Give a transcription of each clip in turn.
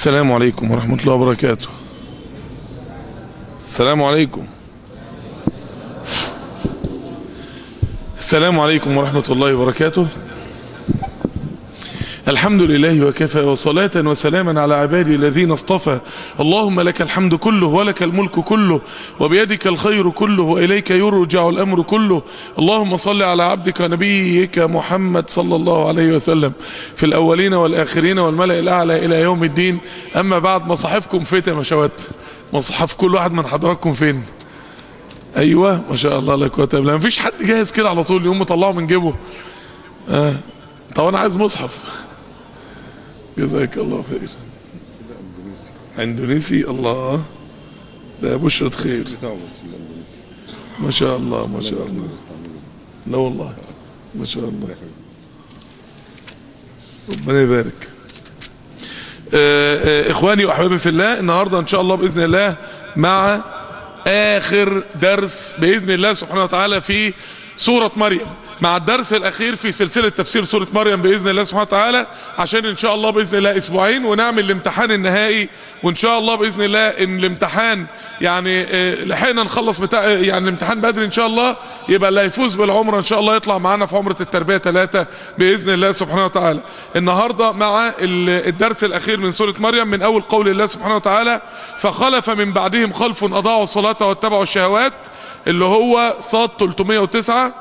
السلام عليكم ورحمة الله وبركاته السلام عليكم السلام عليكم ورحمة الله وبركاته الحمد لله وكفى وصلاة وسلاما على عبادي الذين اصطفى اللهم لك الحمد كله ولك الملك كله وبيدك الخير كله وإليك يرجع الأمر كله اللهم صل على عبدك ونبيك محمد صلى الله عليه وسلم في الأولين والآخرين والملأ الأعلى إلى يوم الدين أما بعد مصاحفكم فين يا مشاوات مصحف كل واحد من حضراتكم فين ايوه ما شاء الله لا قوه الا بالله مفيش حد جاهز كده على طول يقوم مطلعه من جيبه آه. طب انا عايز مصحف جزاك الله خير اندونيسي الله ده بشرة خير بتاعه بس الاندونيسي ما شاء الله ما شاء الله لا والله ما شاء الله ربنا يبارك آه، آه، اخواني واحبابي في الله النهارده ان شاء الله باذن الله مع اخر درس باذن الله سبحانه وتعالى في سورة مريم مع الدرس الاخير في سلسلة تفسير سورة مريم باذن الله سبحانه وتعالى عشان ان شاء الله باذن الله اسبوعين ونعمل الامتحان النهائي وان شاء الله باذن الله ان الامتحان يعني آه، لحقنا نخلص بتاع يعني الامتحان بدري ان شاء الله يبقى اللي هيفوز بالعمره ان شاء الله يطلع معانا في عمره التربيه ثلاثه باذن الله سبحانه وتعالى النهارده مع ال- الدرس الاخير من سوره مريم من اول قول الله سبحانه وتعالى فخلف من بعدهم خلف اضاعوا الصلاه واتبعوا الشهوات اللي هو صاد 309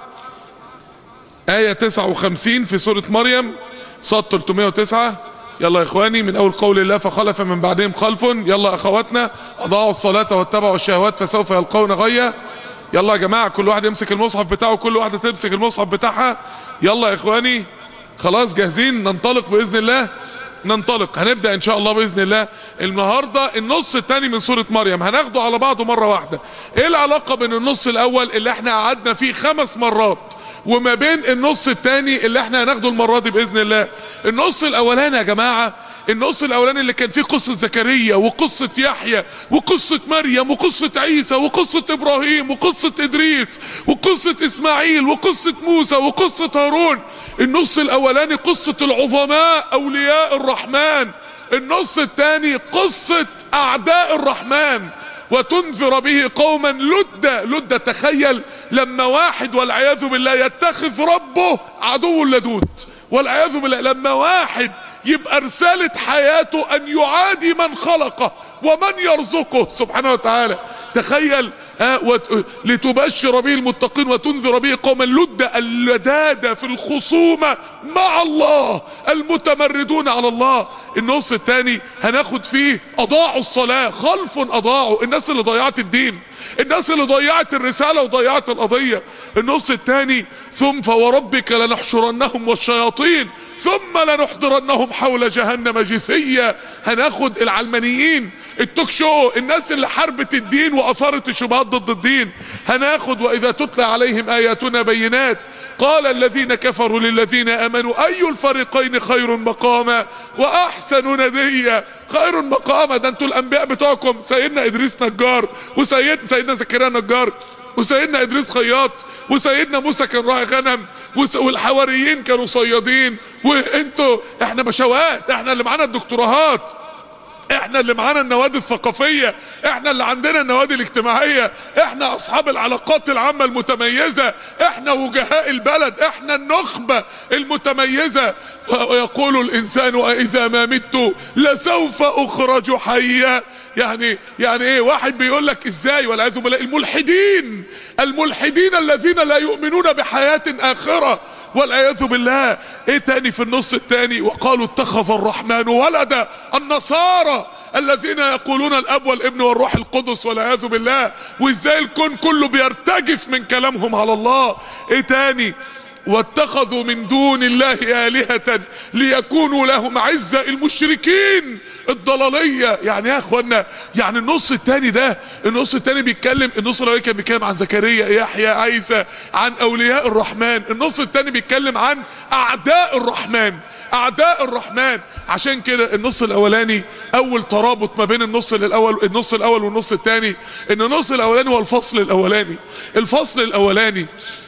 آية 59 في سورة مريم صاد 309 يلا يا اخواني من اول قول الله فخلف من بعدهم خلف يلا اخواتنا اضاعوا الصلاة واتبعوا الشهوات فسوف يلقون غيا يلا يا جماعة كل واحد يمسك المصحف بتاعه كل واحدة تمسك المصحف بتاعها يلا يا اخواني خلاص جاهزين ننطلق باذن الله ننطلق هنبدأ ان شاء الله باذن الله النهاردة النص الثاني من سورة مريم هناخده على بعضه مرة واحدة ايه العلاقة بين النص الاول اللي احنا قعدنا فيه خمس مرات وما بين النص الثاني اللي احنا هناخده المرة دي باذن الله النص الاولاني يا جماعة النص الاولاني اللي كان فيه قصة زكريا وقصة يحيى وقصة مريم وقصة عيسى وقصة ابراهيم وقصة ادريس وقصة اسماعيل وقصة موسى وقصة هارون النص الاولاني قصة العظماء اولياء الرحمن النص الثاني قصة اعداء الرحمن وتنذر به قوما لدا لدا تخيل لما واحد والعياذ بالله يتخذ ربه عدو لدود والعياذ بالله لما واحد يبقى رسالة حياته ان يعادي من خلقه ومن يرزقه سبحانه وتعالى تخيل آه وت... لتبشر به المتقين وتنذر به قوما لدا اللدادة في الخصومة مع الله المتمردون على الله النص الثاني هناخد فيه اضاعوا الصلاة خلف اضاعوا الناس اللي ضيعت الدين الناس اللي ضيعت الرسالة وضيعت القضية النص الثاني ثم فوربك لنحشرنهم والشياطين ثم لنحضرنهم حول جهنم جثيا هناخد العلمانيين التوك شو الناس اللي حربت الدين واثارت الشبهات ضد الدين هناخد واذا تتلى عليهم اياتنا بينات قال الذين كفروا للذين امنوا اي الفريقين خير مقاما واحسن نديا خير مقاما ده انتوا الانبياء بتوعكم سيدنا ادريس نجار وسيد سيدنا زكريا نجار وسيدنا ادريس خياط وسيدنا موسى كان راعي غنم وس- والحواريين كانوا صيادين وانتوا احنا بشوات احنا اللي معانا الدكتوراهات احنا اللي معانا النوادي الثقافية احنا اللي عندنا النوادي الاجتماعية احنا اصحاب العلاقات العامة المتميزة احنا وجهاء البلد احنا النخبة المتميزة ويقول الانسان اذا ما مت لسوف اخرج حيا يعني يعني ايه واحد بيقول لك ازاي والعياذ بالله الملحدين الملحدين الذين لا يؤمنون بحياة اخرة والعياذ بالله ايه تاني في النص التاني وقالوا اتخذ الرحمن ولدا النصارى الذين يقولون الاب والابن والروح القدس والعياذ بالله وازاي الكون كله بيرتجف من كلامهم على الله ايه تاني واتخذوا من دون الله آلهة ليكونوا لهم عزة المشركين الضلالية يعني يا اخوانا يعني النص التاني ده النص التاني بيتكلم النص الاولاني كان بيتكلم عن زكريا يحيى عيسى عن اولياء الرحمن النص التاني بيتكلم عن اعداء الرحمن اعداء الرحمن عشان كده النص الاولاني اول ترابط ما بين النص الاول النص الاول والنص التاني ان النص الاولاني هو الفصل الاولاني الفصل الاولاني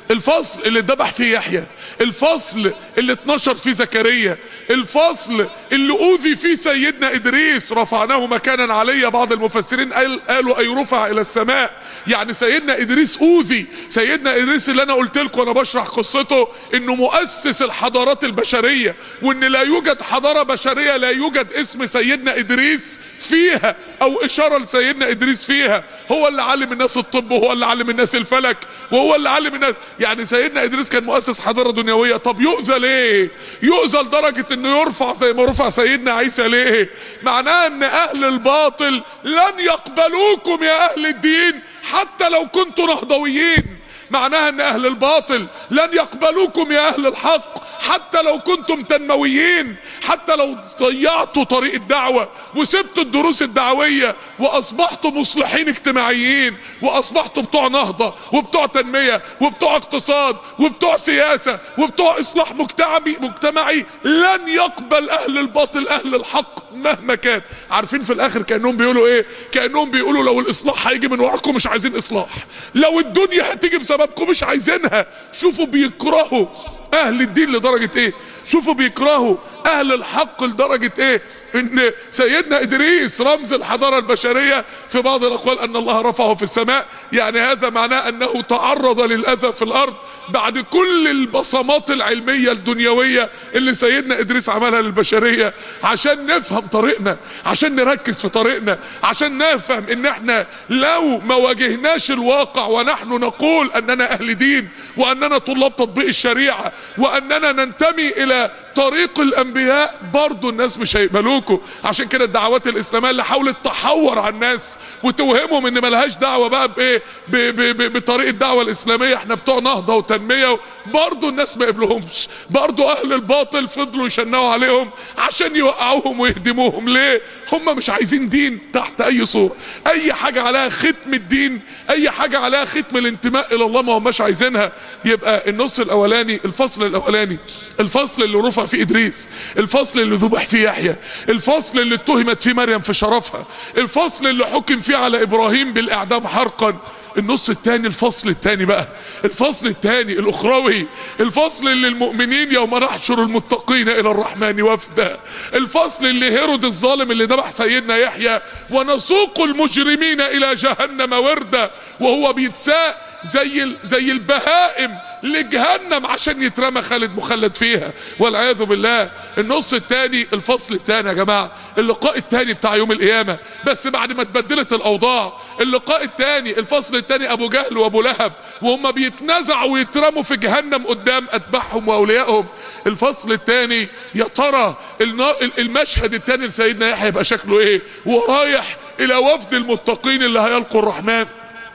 الفصل اللي اتذبح فيه يحيى الفصل اللي اتنشر فيه زكريا الفصل اللي اوذي فيه سيدنا ادريس رفعناه مكانا عليا بعض المفسرين قال قالوا اي رفع الى السماء يعني سيدنا ادريس اوذي سيدنا ادريس اللي انا قلت لكم وانا بشرح قصته انه مؤسس الحضارات البشريه وان لا يوجد حضاره بشريه لا يوجد اسم سيدنا ادريس فيها او اشاره لسيدنا ادريس فيها هو اللي علم الناس الطب وهو اللي علم الناس الفلك وهو اللي علم الناس يعني سيدنا ادريس كان مؤسس حضاره دنيويه طب يؤذى ليه يؤذى لدرجه انه يرفع زي ما رفع سيدنا عيسى ليه معناه ان اهل الباطل لن يقبلوكم يا اهل الدين حتى لو كنتوا نهضويين معناها ان اهل الباطل لن يقبلوكم يا اهل الحق حتى لو كنتم تنمويين حتى لو ضيعتوا طريق الدعوة وسبتوا الدروس الدعوية واصبحتوا مصلحين اجتماعيين واصبحتوا بتوع نهضة وبتوع تنمية وبتوع اقتصاد وبتوع سياسة وبتوع اصلاح مجتمعي مجتمعي لن يقبل اهل الباطل اهل الحق مهما كان عارفين في الاخر كانهم بيقولوا ايه كانهم بيقولوا لو الاصلاح هيجي من وراكم مش عايزين اصلاح لو الدنيا هتيجي بسببكم مش عايزينها شوفوا بيكرهوا اهل الدين لدرجة ايه شوفوا بيكرهوا اهل الحق لدرجة ايه ان سيدنا ادريس رمز الحضارة البشرية في بعض الاقوال ان الله رفعه في السماء يعني هذا معناه انه تعرض للاذى في الارض بعد كل البصمات العلمية الدنيوية اللي سيدنا ادريس عملها للبشرية عشان نفهم طريقنا عشان نركز في طريقنا عشان نفهم ان احنا لو ما واجهناش الواقع ونحن نقول اننا اهل دين واننا طلاب تطبيق الشريعة واننا ننتمي الى طريق الانبياء برضو الناس مش هيقبلوكم عشان كده الدعوات الاسلاميه اللي حاولت تحور على الناس وتوهمهم ان ملهاش دعوه بقى بايه ب- ب- ب- بطريق الدعوه الاسلاميه احنا بتوع نهضه وتنميه برضو الناس ما قبلهمش برضو اهل الباطل فضلوا يشنقوا عليهم عشان يوقعوهم ويهدموهم ليه هم مش عايزين دين تحت اي صوره اي حاجه عليها ختم الدين اي حاجه عليها ختم الانتماء الى الله ما هماش عايزينها يبقى النص الاولاني الفصل الاولاني الفصل اللي رفع فيه ادريس الفصل اللي ذبح فيه يحيى الفصل اللي اتهمت فيه مريم في شرفها الفصل اللي حكم فيه على ابراهيم بالاعدام حرقا النص الثاني الفصل الثاني بقى الفصل الثاني الاخروي الفصل اللي المؤمنين يوم نحشر المتقين الى الرحمن وفدا الفصل اللي هيرود الظالم اللي ذبح سيدنا يحيى ونسوق المجرمين الى جهنم وردا وهو بيتساق زي ال- زي البهائم لجهنم عشان يترمى خالد مخلد فيها والعياذ بالله النص الثاني الفصل الثاني يا جماعه اللقاء الثاني بتاع يوم القيامه بس بعد ما اتبدلت الاوضاع اللقاء الثاني الفصل الثاني ابو جهل وابو لهب وهم بيتنازعوا ويترموا في جهنم قدام اتباعهم واوليائهم الفصل الثاني يا ترى النا- المشهد الثاني لسيدنا يحيى يبقى شكله ايه ورايح الى وفد المتقين اللي هيلقوا الرحمن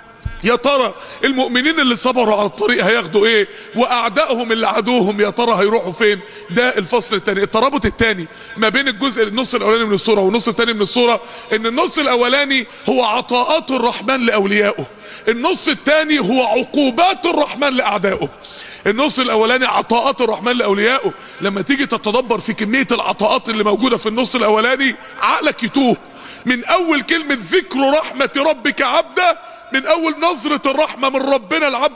يا ترى المؤمنين اللي صبروا على الطريق هياخدوا ايه واعدائهم اللي عادوهم يا ترى هيروحوا فين ده الفصل الثاني الترابط الثاني ما بين الجزء النص الاولاني من السوره والنص الثاني من السوره ان النص الاولاني هو عطاءات الرحمن لاوليائه النص الثاني هو عقوبات الرحمن لاعدائه النص الاولاني عطاءات الرحمن لاوليائه لما تيجي تتدبر في كميه العطاءات اللي موجوده في النص الاولاني عقلك يتوه من اول كلمه ذكر رحمه ربك عبده من اول نظرة الرحمة من ربنا العبد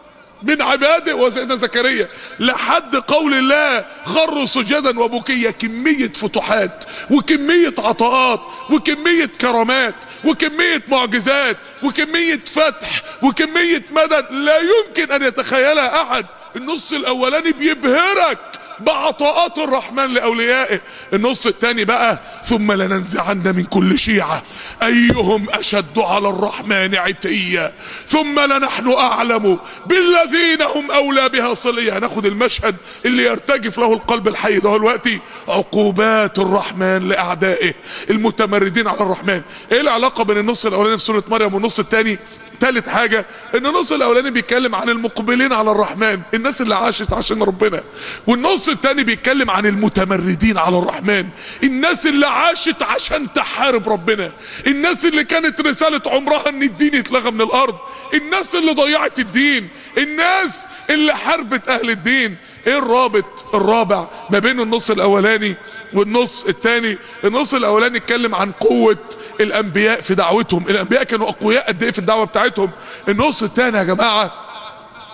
من عباده وسيدنا زكريا لحد قول الله خروا سجدا وبكيا كمية فتوحات وكمية عطاءات وكمية كرامات وكمية معجزات وكمية فتح وكمية مدد لا يمكن ان يتخيلها احد النص الاولاني بيبهرك بعطاءات الرحمن لأوليائه النص الثاني بقى ثم لننزعن من كل شيعة أيهم أشد على الرحمن عتيا ثم لنحن أعلم بالذين هم أولى بها صليا هناخد المشهد اللي يرتجف له القلب الحي ده دلوقتي عقوبات الرحمن لأعدائه المتمردين على الرحمن ايه العلاقة بين النص الأولاني في سورة مريم والنص الثاني تالت حاجة ان النص الاولاني بيتكلم عن المقبلين على الرحمن الناس اللي عاشت عشان ربنا والنص التاني بيتكلم عن المتمردين على الرحمن الناس اللي عاشت عشان تحارب ربنا الناس اللي كانت رسالة عمرها ان الدين يتلغى من الارض الناس اللي ضيعت الدين الناس اللي حاربت اهل الدين ايه الرابط الرابع ما بين النص الاولاني والنص الثاني النص الاولاني اتكلم عن قوة الانبياء في دعوتهم الانبياء كانوا اقوياء قد ايه في الدعوة بتاعتهم النص الثاني يا جماعة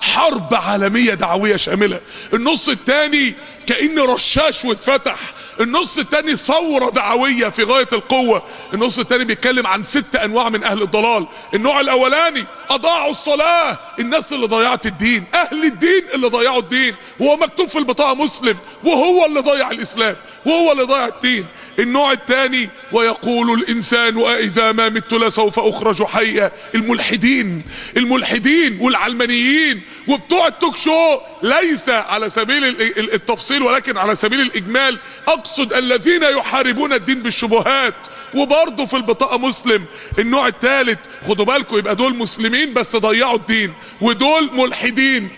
حرب عالمية دعوية شاملة النص الثاني كأن رشاش واتفتح النص الثاني ثورة دعوية في غاية القوة النص الثاني بيتكلم عن ست انواع من اهل الضلال النوع الاولاني اضاعوا الصلاة الناس اللي ضيعت الدين اهل الدين اللي ضيعوا الدين وهو مكتوب في البطاقة مسلم وهو اللي ضيع الاسلام وهو اللي ضيع الدين النوع الثاني ويقول الانسان واذا ما مت لسوف اخرج حيا الملحدين الملحدين والعلمانيين وبتوع التوك شو ليس على سبيل التفصيل ولكن على سبيل الاجمال اقصد الذين يحاربون الدين بالشبهات وبرضه في البطاقة مسلم النوع الثالث خدوا بالكم يبقى دول مسلمين بس ضيعوا الدين ودول ملحدين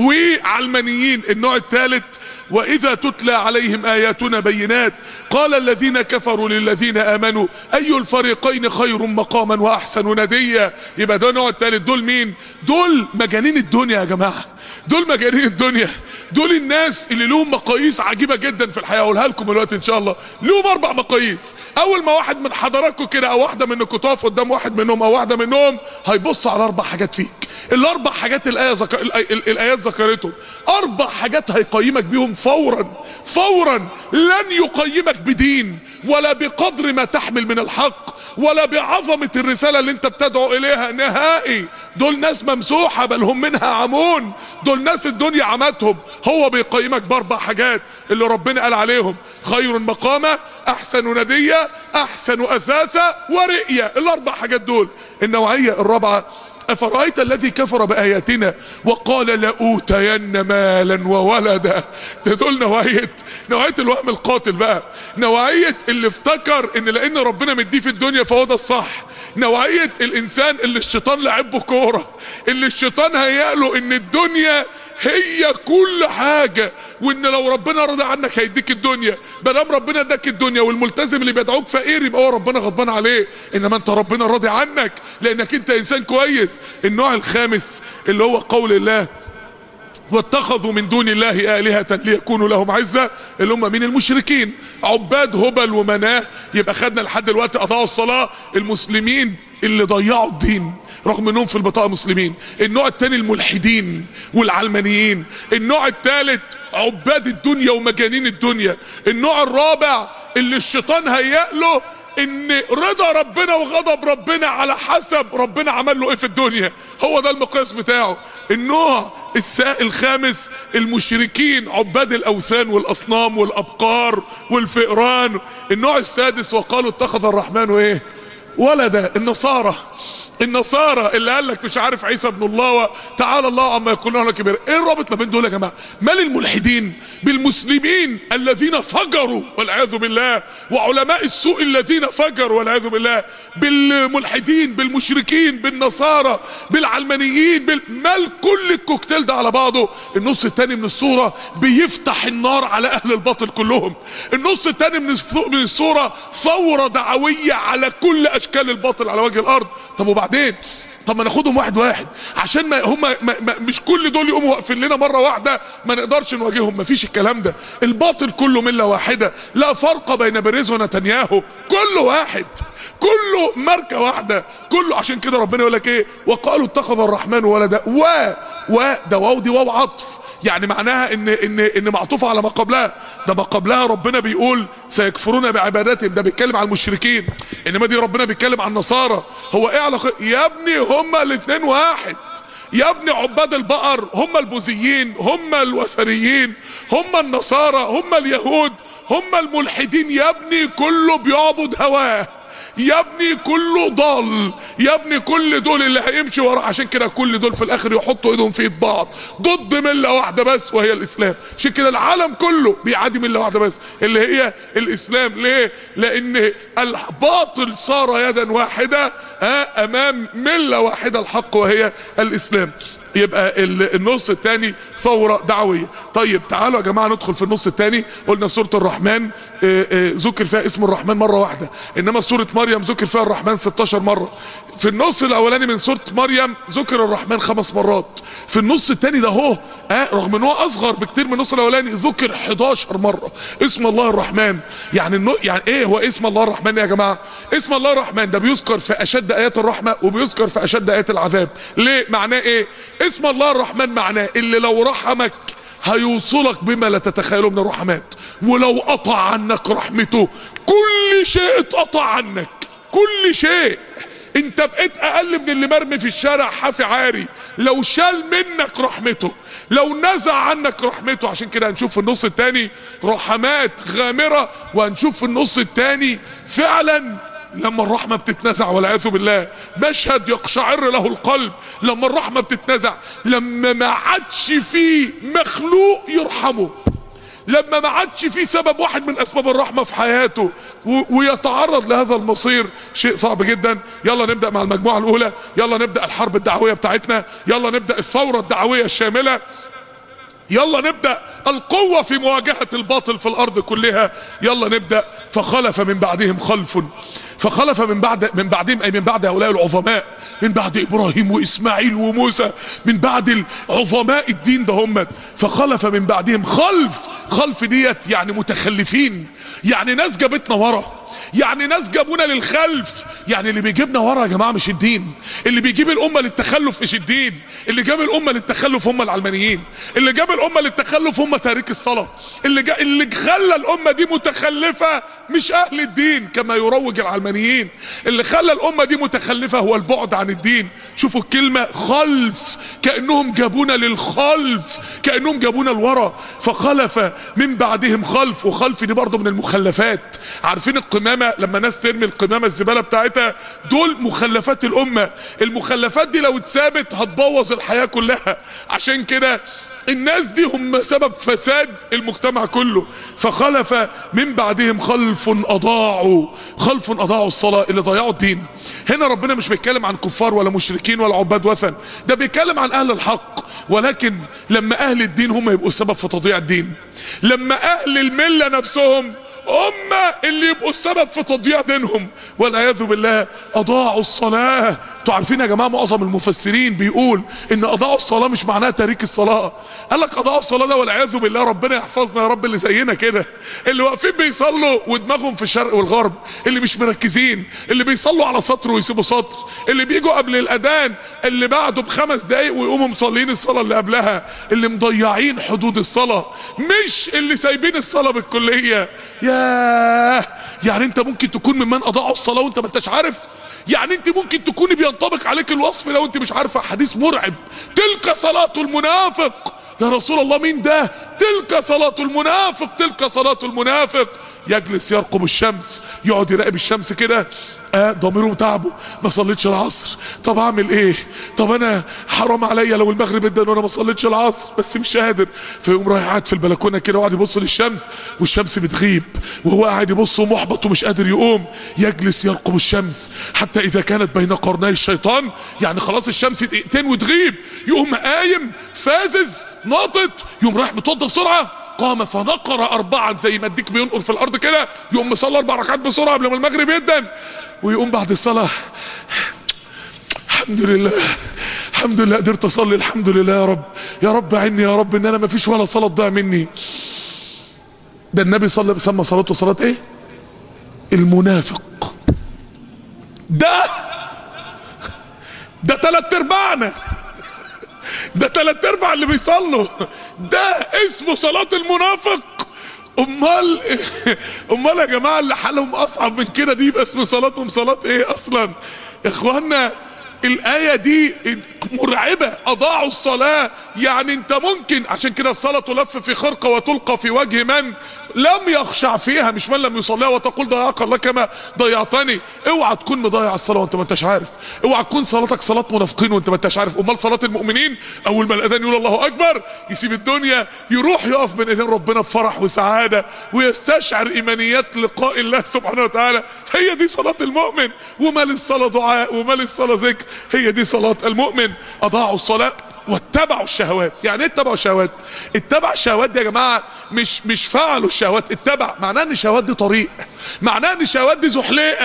وعلمانيين النوع الثالث واذا تتلى عليهم اياتنا بينات قال الذين كفروا للذين امنوا اي الفريقين خير مقاما واحسن نديا يبقى ده النوع الثالث دول مين دول مجانين الدنيا يا جماعه دول مجانين الدنيا دول الناس اللي لهم مقاييس عجيبه جدا في الحياه اقولها لكم دلوقتي ان شاء الله لهم اربع مقاييس اول ما واحد من حضراتكم كده او واحده منكم تقف قدام واحد منهم او واحده منهم هيبص على اربع حاجات فيك الاربع حاجات الايه زك... الايات ذكرتهم اربع حاجات هيقيمك بيهم فورا فورا لن يقيمك بدين ولا بقدر ما تحمل من الحق ولا بعظمة الرسالة اللي انت بتدعو اليها نهائي دول ناس ممسوحة بل هم منها عمون دول ناس الدنيا عمتهم هو بيقيمك باربع حاجات اللي ربنا قال عليهم خير مقامة احسن ندية احسن اثاثة ورئية الاربع حاجات دول النوعية الرابعة أفرأيت الذي كفر بآياتنا وقال لأوتين مالا وولدا ده دول نوعية نوعية الوهم القاتل بقى نوعية اللي افتكر ان لان ربنا مديه في الدنيا فهو ده الصح نوعية الانسان اللي الشيطان لعبه كورة اللي الشيطان هيقله ان الدنيا هي كل حاجة وان لو ربنا رضى عنك هيديك الدنيا بلام ربنا اداك الدنيا والملتزم اللي بيدعوك فقير يبقى هو ربنا غضبان عليه انما انت ربنا راضي عنك لانك انت انسان كويس النوع الخامس اللي هو قول الله واتخذوا من دون الله آلهة ليكونوا لهم عزة اللي هم من المشركين عباد هبل ومناه يبقى خدنا لحد دلوقتي أضاعوا الصلاة المسلمين اللي ضيعوا الدين رغم انهم في البطاقة مسلمين النوع الثاني الملحدين والعلمانيين النوع الثالث عباد الدنيا ومجانين الدنيا النوع الرابع اللي الشيطان هيأ له ان رضا ربنا وغضب ربنا على حسب ربنا عمل له ايه في الدنيا هو ده المقياس بتاعه النوع السائل الخامس المشركين عباد الاوثان والاصنام والابقار والفئران النوع السادس وقالوا اتخذ الرحمن ايه ولدا النصارى النصارى اللي قال لك مش عارف عيسى ابن الله تعالى الله عما يقولون لك كبير ايه الرابط ما بين دول يا جماعه مال الملحدين بالمسلمين الذين فجروا والعياذ بالله وعلماء السوء الذين فجروا والعياذ بالله بالملحدين بالمشركين بالنصارى بالعلمانيين بال... مال كل الكوكتيل ده على بعضه النص الثاني من الصوره بيفتح النار على اهل الباطل كلهم النص الثاني من من الصوره ثوره دعويه على كل اشكال الباطل على وجه الارض طب وبعدين طب ما ناخدهم واحد واحد عشان ما هم ما ما مش كل دول يقوموا واقفين لنا مره واحده ما نقدرش نواجههم ما فيش الكلام ده الباطل كله مله واحده لا فرق بين بيريز ونتنياهو كله واحد كله ماركه واحده كله عشان كده ربنا يقول لك ايه وقالوا اتخذ الرحمن ولدا و و ده واو دي واو عطف يعني معناها ان ان ان معطوفه على ما قبلها ده ما قبلها ربنا بيقول سيكفرون بعباداتهم ده بيتكلم على المشركين انما دي ربنا بيتكلم عن النصارى هو ايه علاقه يا ابني هما الاثنين واحد يا ابني عباد البقر هم البوذيين هم الوثنيين هم النصارى هم اليهود هم الملحدين يا ابني كله بيعبد هواه يا ابني كله ضال يا ابني كل دول اللي هيمشي وراه عشان كده كل دول في الاخر يحطوا ايدهم في ايد بعض ضد مله واحده بس وهي الاسلام عشان كده العالم كله بيعادي مله واحده بس اللي هي الاسلام ليه لان الباطل صار يدا واحده ها امام مله واحده الحق وهي الاسلام يبقى النص الثاني ثورة دعوية طيب تعالوا يا جماعة ندخل في النص الثاني قلنا سورة الرحمن ذكر فيها اسم الرحمن مرة واحدة انما سورة مريم ذكر فيها الرحمن 16 مرة في النص الاولاني من سورة مريم ذكر الرحمن خمس مرات في النص الثاني ده هو اه رغم ان هو اصغر بكتير من النص الاولاني ذكر 11 مرة اسم الله الرحمن يعني النو... يعني ايه هو اسم الله الرحمن يا جماعة اسم الله الرحمن ده بيذكر في اشد ايات الرحمة وبيذكر في اشد ايات العذاب ليه معناه ايه اسم الله الرحمن معناه اللي لو رحمك هيوصلك بما لا تتخيله من الرحمات ولو قطع عنك رحمته كل شيء اتقطع عنك كل شيء انت بقيت اقل من اللي مرمي في الشارع حافي عاري لو شال منك رحمته لو نزع عنك رحمته عشان كده هنشوف في النص التاني رحمات غامرة وهنشوف في النص التاني فعلا لما الرحمة بتتنزع والعياذ بالله مشهد يقشعر له القلب لما الرحمة بتتنزع لما ما عادش فيه مخلوق يرحمه لما ما عادش في سبب واحد من اسباب الرحمه في حياته و- ويتعرض لهذا المصير شيء صعب جدا يلا نبدا مع المجموعه الاولى يلا نبدا الحرب الدعويه بتاعتنا يلا نبدا الثوره الدعويه الشامله يلا نبدا القوه في مواجهه الباطل في الارض كلها يلا نبدا فخلف من بعدهم خلف فخلف من بعد من بعدهم اي من بعد هؤلاء العظماء من بعد ابراهيم واسماعيل وموسى من بعد العظماء الدين ده هم فخلف من بعدهم خلف خلف ديت يعني متخلفين يعني ناس جابتنا ورا يعني ناس جابونا للخلف يعني اللي بيجيبنا ورا يا جماعه مش الدين اللي بيجيب الامه للتخلف مش الدين اللي جاب الامه للتخلف هم العلمانيين اللي جاب الامه للتخلف هم تارك الصلاه اللي جا اللي خلى الامه دي متخلفه مش اهل الدين كما يروج العلمانيين اللي خلى الامه دي متخلفه هو البعد عن الدين شوفوا الكلمه خلف كانهم جابونا للخلف كانهم جابونا لورا فخلف من بعدهم خلف وخلف دي برضه من المخلفات عارفين القمامه لما ناس ترمي القمامه الزباله بتاعتها دول مخلفات الامه المخلفات دي لو اتثابت هتبوظ الحياه كلها عشان كده الناس دي هم سبب فساد المجتمع كله فخلف من بعدهم خلف اضاعوا خلف اضاعوا الصلاه اللي ضيعوا الدين هنا ربنا مش بيتكلم عن كفار ولا مشركين ولا عباد وثن ده بيتكلم عن اهل الحق ولكن لما اهل الدين هم يبقوا السبب في تضييع الدين لما اهل المله نفسهم هم اللي يبقوا السبب في تضييع دينهم والعياذ بالله اضاعوا الصلاه انتوا عارفين يا جماعه معظم المفسرين بيقول ان اضاعوا الصلاه مش معناها تاريك الصلاه قال لك اضاعوا الصلاه ده والعياذ بالله ربنا يحفظنا يا رب اللي زينا كده اللي واقفين بيصلوا ودماغهم في الشرق والغرب اللي مش مركزين اللي بيصلوا على سطر ويسيبوا سطر اللي بيجوا قبل الاذان اللي بعده بخمس دقايق ويقوموا مصلين الصلاه اللي قبلها اللي مضيعين حدود الصلاه مش اللي سايبين الصلاه بالكليه ياه يعني انت ممكن تكون ممن اضاعوا الصلاه وانت ما انتش عارف يعني انت ممكن تكوني بينطبق عليك الوصف لو انت مش عارفه حديث مرعب تلك صلاه المنافق يا رسول الله مين ده تلك صلاة المنافق تلك صلاة المنافق يجلس يرقب الشمس يقعد يراقب الشمس كده آه ضميره تعبه ما صليتش العصر طب اعمل ايه طب انا حرام عليا لو المغرب ادن وانا ما صليتش العصر بس مش قادر فيقوم رايح قاعد في البلكونه كده وقاعد يبص للشمس والشمس بتغيب وهو قاعد يبص ومحبط ومش قادر يقوم يجلس يرقب الشمس حتى اذا كانت بين قرني الشيطان يعني خلاص الشمس دقيقتين وتغيب يقوم قايم فازز ناطط يقوم رايح متوضى بسرعه قام فنقر اربعا زي ما الديك بينقر في الارض كده يقوم مصلي اربع ركعات بسرعه قبل ما المغرب يدن ويقوم بعد الصلاه الحمد لله الحمد لله قدرت اصلي الحمد لله يا رب يا رب عني يا رب ان انا ما فيش ولا صلاه تضيع مني ده النبي صلى سمى صلاته صلاه ايه المنافق ده ده تلات ارباعنا ده تلات ارباع اللي بيصلوا ده اسمه صلاة المنافق امال امال يا جماعه اللي حالهم اصعب من كده دي يبقى اسم صلاتهم صلاه ايه اصلا يا اخوانا الآية دي مرعبة أضاعوا الصلاة يعني أنت ممكن عشان كده الصلاة تلف في خرقة وتلقى في وجه من لم يخشع فيها مش من لم يصليها وتقول ضيعك الله كما ضيعتني اوعى تكون مضيع الصلاة وانت ما انتش عارف اوعى تكون صلاتك صلاة منافقين وانت ما انتش عارف امال صلاة المؤمنين اول ما الاذان يقول الله اكبر يسيب الدنيا يروح يقف بين ايدين ربنا بفرح وسعادة ويستشعر ايمانيات لقاء الله سبحانه وتعالى هي دي صلاة المؤمن وما للصلاة دعاء وما للصلاة ذكر هي دي صلاة المؤمن اضاعوا الصلاة واتبعوا الشهوات يعني ايه اتبعوا الشهوات اتبع الشهوات دي يا جماعه مش مش فعلوا الشهوات اتبع معناه ان الشهوات دي طريق معناه ان الشهوات دي زحليقه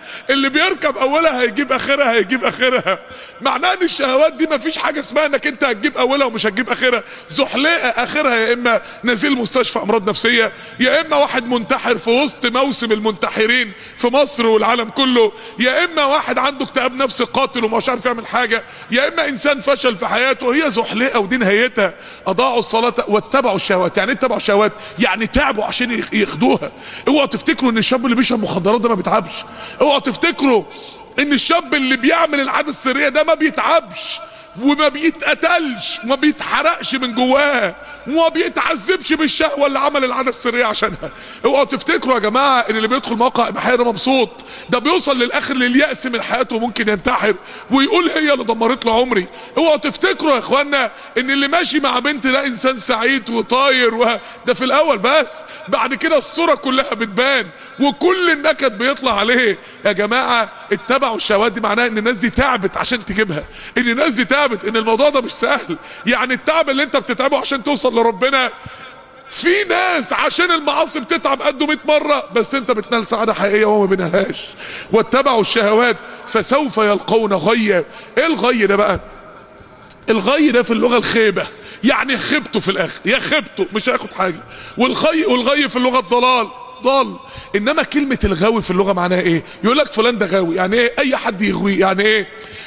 اللي بيركب اولها هيجيب اخرها هيجيب اخرها معناها ان الشهوات دي مفيش حاجه اسمها انك انت هتجيب اولها ومش هتجيب اخرها زحليقه اخرها يا اما نزيل مستشفى امراض نفسيه يا اما واحد منتحر في وسط موسم المنتحرين في مصر والعالم كله يا اما واحد عنده اكتئاب نفسي قاتل ومش عارف يعمل حاجه يا اما انسان فشل في حياته وهي زحليقه ودي نهايتها اضاعوا الصلاه واتبعوا الشهوات يعني ايه اتبعوا الشهوات يعني تعبوا عشان يخ- ياخدوها اوعوا تفتكروا ان الشاب اللي بيشرب مخدرات ده ما بيتعبش اوعوا تفتكروا ان الشاب اللي بيعمل العاده السريه ده ما بيتعبش وما بيتقتلش وما بيتحرقش من جواه وما بيتعذبش بالشهوه اللي عمل العاده السريه عشانها اوعوا تفتكروا يا جماعه ان اللي بيدخل موقع اباحيه ده مبسوط ده بيوصل للاخر للياس من حياته وممكن ينتحر ويقول هي اللي دمرت له عمري اوعوا تفتكروا يا اخوانا ان اللي ماشي مع بنت ده انسان سعيد وطاير و... ده في الاول بس بعد كده الصوره كلها بتبان وكل النكد بيطلع عليه يا جماعه اتبعوا الشهوات دي معناها ان الناس دي تعبت عشان تجيبها ان الناس دي تعبت ان الموضوع ده مش سهل يعني التعب اللي انت بتتعبه عشان توصل لربنا في ناس عشان المعاصي بتتعب قده 100 مره بس انت بتنال سعاده حقيقيه وهو ما بينالهاش واتبعوا الشهوات فسوف يلقون غيا ايه الغي ده بقى الغي ده في اللغه الخيبه يعني خيبته في الاخر يا خيبته مش هياخد حاجه والغي والغي في اللغه الضلال ضل انما كلمه الغاوي في اللغه معناها ايه يقول لك فلان ده غاوي يعني ايه اي حد يغويه يعني ايه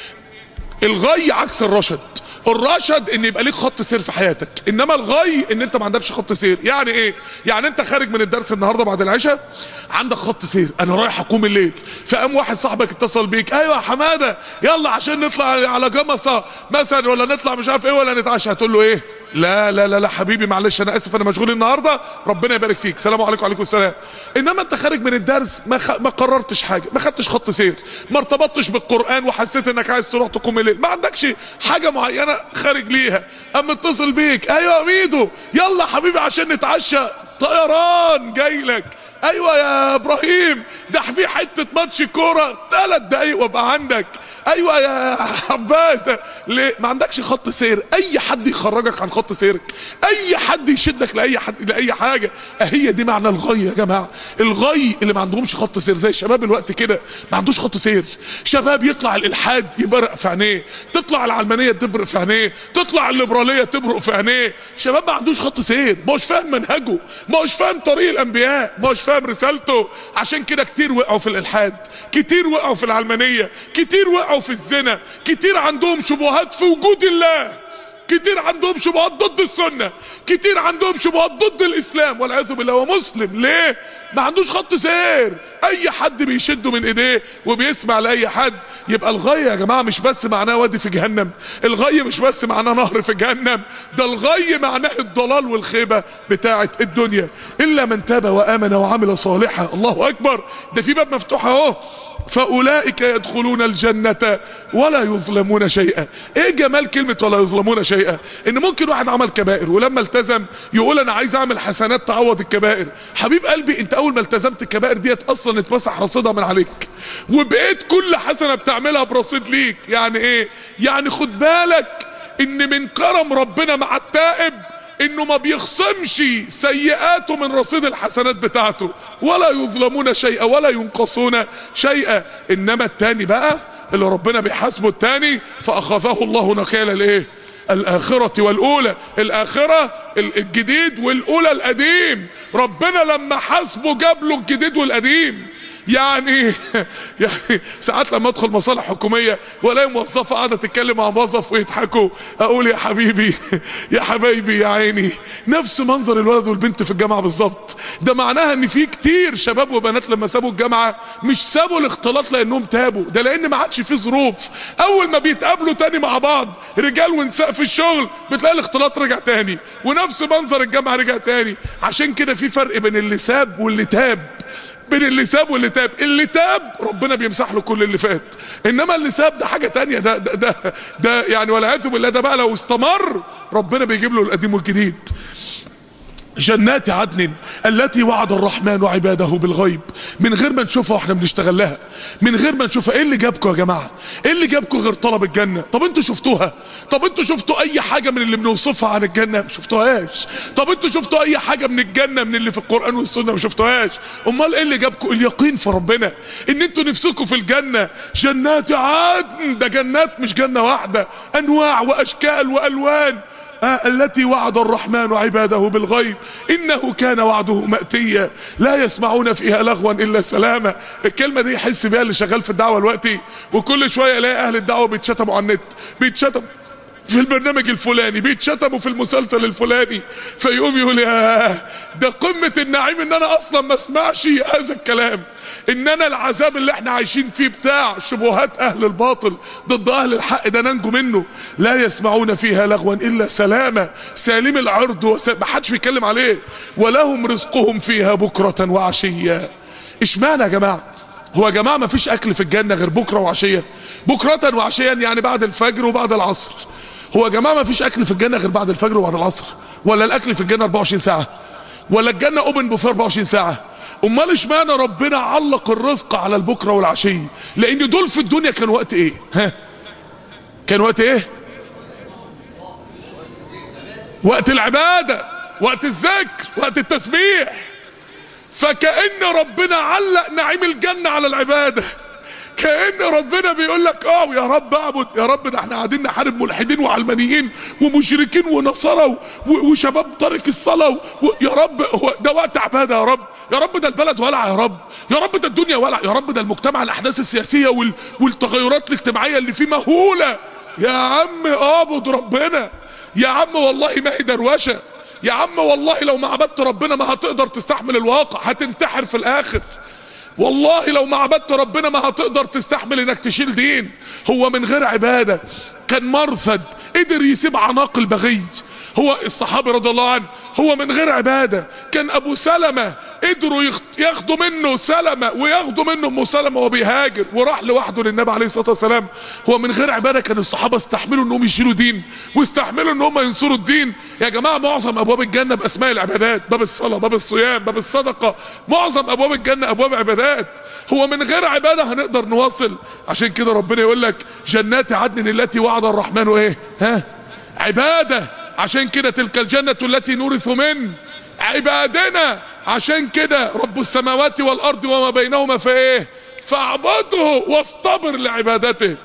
الغي عكس الرشد الرشد ان يبقى ليك خط سير في حياتك انما الغي ان انت ما عندكش خط سير يعني ايه يعني انت خارج من الدرس النهارده بعد العشاء عندك خط سير انا رايح اقوم الليل فقام واحد صاحبك اتصل بيك ايوه يا حماده يلا عشان نطلع على جمصه مثلا ولا نطلع مش عارف ايه ولا نتعشى هتقول له ايه لا لا لا لا حبيبي معلش انا اسف انا مشغول النهارده ربنا يبارك فيك سلام عليكم وعليكم السلام انما انت خارج من الدرس ما خ... ما قررتش حاجه ما خدتش خط سير ما ارتبطتش بالقران وحسيت انك عايز تروح تقوم الليل ما عندكش حاجه معينه خارج ليها اما اتصل بيك ايوه يا ميدو يلا حبيبي عشان نتعشى طيران جاي لك ايوه يا ابراهيم ده في حته ماتش كوره ثلاث دقايق وابقى عندك ايوه يا عباس ليه ما عندكش خط سير اي حد يخرجك عن خط سيرك اي حد يشدك لاي حد لاي حاجه هي دي معنى الغي يا جماعه الغي اللي ما عندهمش خط سير زي شباب الوقت كده ما عندوش خط سير شباب يطلع الالحاد يبرق في عينيه تطلع العلمانيه تبرق في عينيه تطلع الليبراليه تبرق في عينيه شباب ما عندوش خط سير ما هوش فاهم منهجه ما هوش فاهم طريق الانبياء ما هوش فاهم رسالته عشان كده كتير وقعوا في الالحاد كتير وقعوا في العلمانيه كتير وقعوا في الزنا كتير عندهم شبهات في وجود الله كتير عندهم شبهات ضد السنة كتير عندهم شبهات ضد الإسلام والعياذ بالله ومسلم ليه ما عندوش خط سير أي حد بيشده من إيديه وبيسمع لأي حد يبقى الغي يا جماعة مش بس معناه وادي في جهنم الغي مش بس معناه نهر في جهنم ده الغي معناه الضلال والخيبة بتاعة الدنيا إلا من تاب وآمن وعمل صالحا الله أكبر ده في باب مفتوح أهو فأولئك يدخلون الجنة ولا يظلمون شيئا ايه جمال كلمة ولا يظلمون شيئا ان ممكن واحد عمل كبائر ولما التزم يقول انا عايز اعمل حسنات تعوض الكبائر حبيب قلبي انت اول ما التزمت الكبائر ديت اصلا اتمسح رصيدها من عليك وبقيت كل حسنة بتعملها برصيد ليك يعني ايه يعني خد بالك ان من كرم ربنا مع التائب انه ما بيخصمش سيئاته من رصيد الحسنات بتاعته ولا يظلمون شيئا ولا ينقصون شيئا انما التاني بقى اللي ربنا بيحاسبه التاني فاخذه الله نكال الايه الآخرة والأولى الآخرة الجديد والأولى القديم ربنا لما حاسبه جاب له الجديد والقديم يعني يعني ساعات لما ادخل مصالح حكوميه والاقي موظفه قاعده تتكلم مع موظف ويضحكوا اقول يا حبيبي يا حبايبي يا عيني نفس منظر الولد والبنت في الجامعه بالظبط ده معناها ان في كتير شباب وبنات لما سابوا الجامعه مش سابوا الاختلاط لانهم تابوا ده لان ما عادش في ظروف اول ما بيتقابلوا تاني مع بعض رجال ونساء في الشغل بتلاقي الاختلاط رجع تاني ونفس منظر الجامعه رجع تاني عشان كده في فرق بين اللي ساب واللي تاب بين اللي ساب واللي تاب اللي تاب ربنا بيمسح له كل اللي فات انما اللي ساب ده حاجه تانية ده ده ده, ده يعني والعياذ بالله ده بقى لو استمر ربنا بيجيب له القديم والجديد جنات عدن التي وعد الرحمن عباده بالغيب من غير ما نشوفها واحنا بنشتغل لها من غير ما نشوفها ايه اللي جابكم يا جماعه ايه اللي جابكم غير طلب الجنه طب انتوا شفتوها طب انتوا شفتوا اي حاجه من اللي بنوصفها عن الجنه ما شفتوهاش طب انتوا شفتوا اي حاجه من الجنه من اللي في القران والسنه ما شفتوهاش امال ايه اللي جابكم اليقين في ربنا ان انتوا نفسكم في الجنه جنات عدن ده جنات مش جنه واحده انواع واشكال والوان آه التي وعد الرحمن عباده بالغيب انه كان وعده مأتيا لا يسمعون فيها لغوا الا سلاما الكلمه دي يحس بيها اللي شغال في الدعوه دلوقتي وكل شويه يلاقي اهل الدعوه بيتشتموا على النت بيتشتموا في البرنامج الفلاني بيتشتموا في المسلسل الفلاني فيقوم يقول يا ده قمة النعيم ان انا اصلا ما اسمعش هذا الكلام ان انا العذاب اللي احنا عايشين فيه بتاع شبهات اهل الباطل ضد اهل الحق ده ننجو منه لا يسمعون فيها لغوا الا سلامة سالم العرض وس... ما حدش بيتكلم عليه ولهم رزقهم فيها بكرة وعشية اشمعنى يا جماعه هو يا جماعه ما فيش اكل في الجنه غير بكره وعشيه بكره وعشيا يعني بعد الفجر وبعد العصر هو يا جماعه ما فيش اكل في الجنه غير بعد الفجر وبعد العصر ولا الاكل في الجنه 24 ساعه ولا الجنه اوبن بوفيه 24 ساعه امال اشمعنى ربنا علق الرزق على البكره والعشي لان دول في الدنيا كان وقت ايه ها كان وقت ايه وقت العباده وقت الذكر وقت التسبيح فكأن ربنا علق نعيم الجنة على العبادة كأن ربنا بيقول لك اه يا رب اعبد يا رب ده احنا قاعدين نحارب ملحدين وعلمانيين ومشركين ونصارى وشباب طريق الصلاة و... يا رب هو ده وقت عبادة يا رب يا رب ده البلد ولع يا رب يا رب ده الدنيا ولع يا رب ده المجتمع الاحداث السياسية وال... والتغيرات الاجتماعية اللي فيه مهولة يا عم اعبد ربنا يا عم والله ما هي دروشه يا عم والله لو ما عبدت ربنا ما هتقدر تستحمل الواقع هتنتحر في الاخر والله لو ما عبدت ربنا ما هتقدر تستحمل انك تشيل دين هو من غير عبادة كان مرثد قدر يسيب عناق البغي هو الصحابي رضي الله عنه هو من غير عبادة كان ابو سلمة قدروا ياخدوا منه سلمة وياخدوا منه ام سلمة وهو بيهاجر وراح لوحده للنبي عليه الصلاة والسلام هو من غير عبادة كان الصحابة استحملوا انهم يشيلوا دين واستحملوا ان هم ينصروا الدين يا جماعة معظم ابواب الجنة باسماء العبادات باب الصلاة باب الصيام باب الصدقة معظم ابواب الجنة ابواب عبادات هو من غير عبادة هنقدر نواصل عشان كده ربنا يقول لك جنات عدن التي وعد الرحمن ايه ها عبادة عشان كده تلك الجنة التي نورث من عبادنا عشان كده رب السماوات والارض وما بينهما في ايه فاعبده واصطبر لعبادته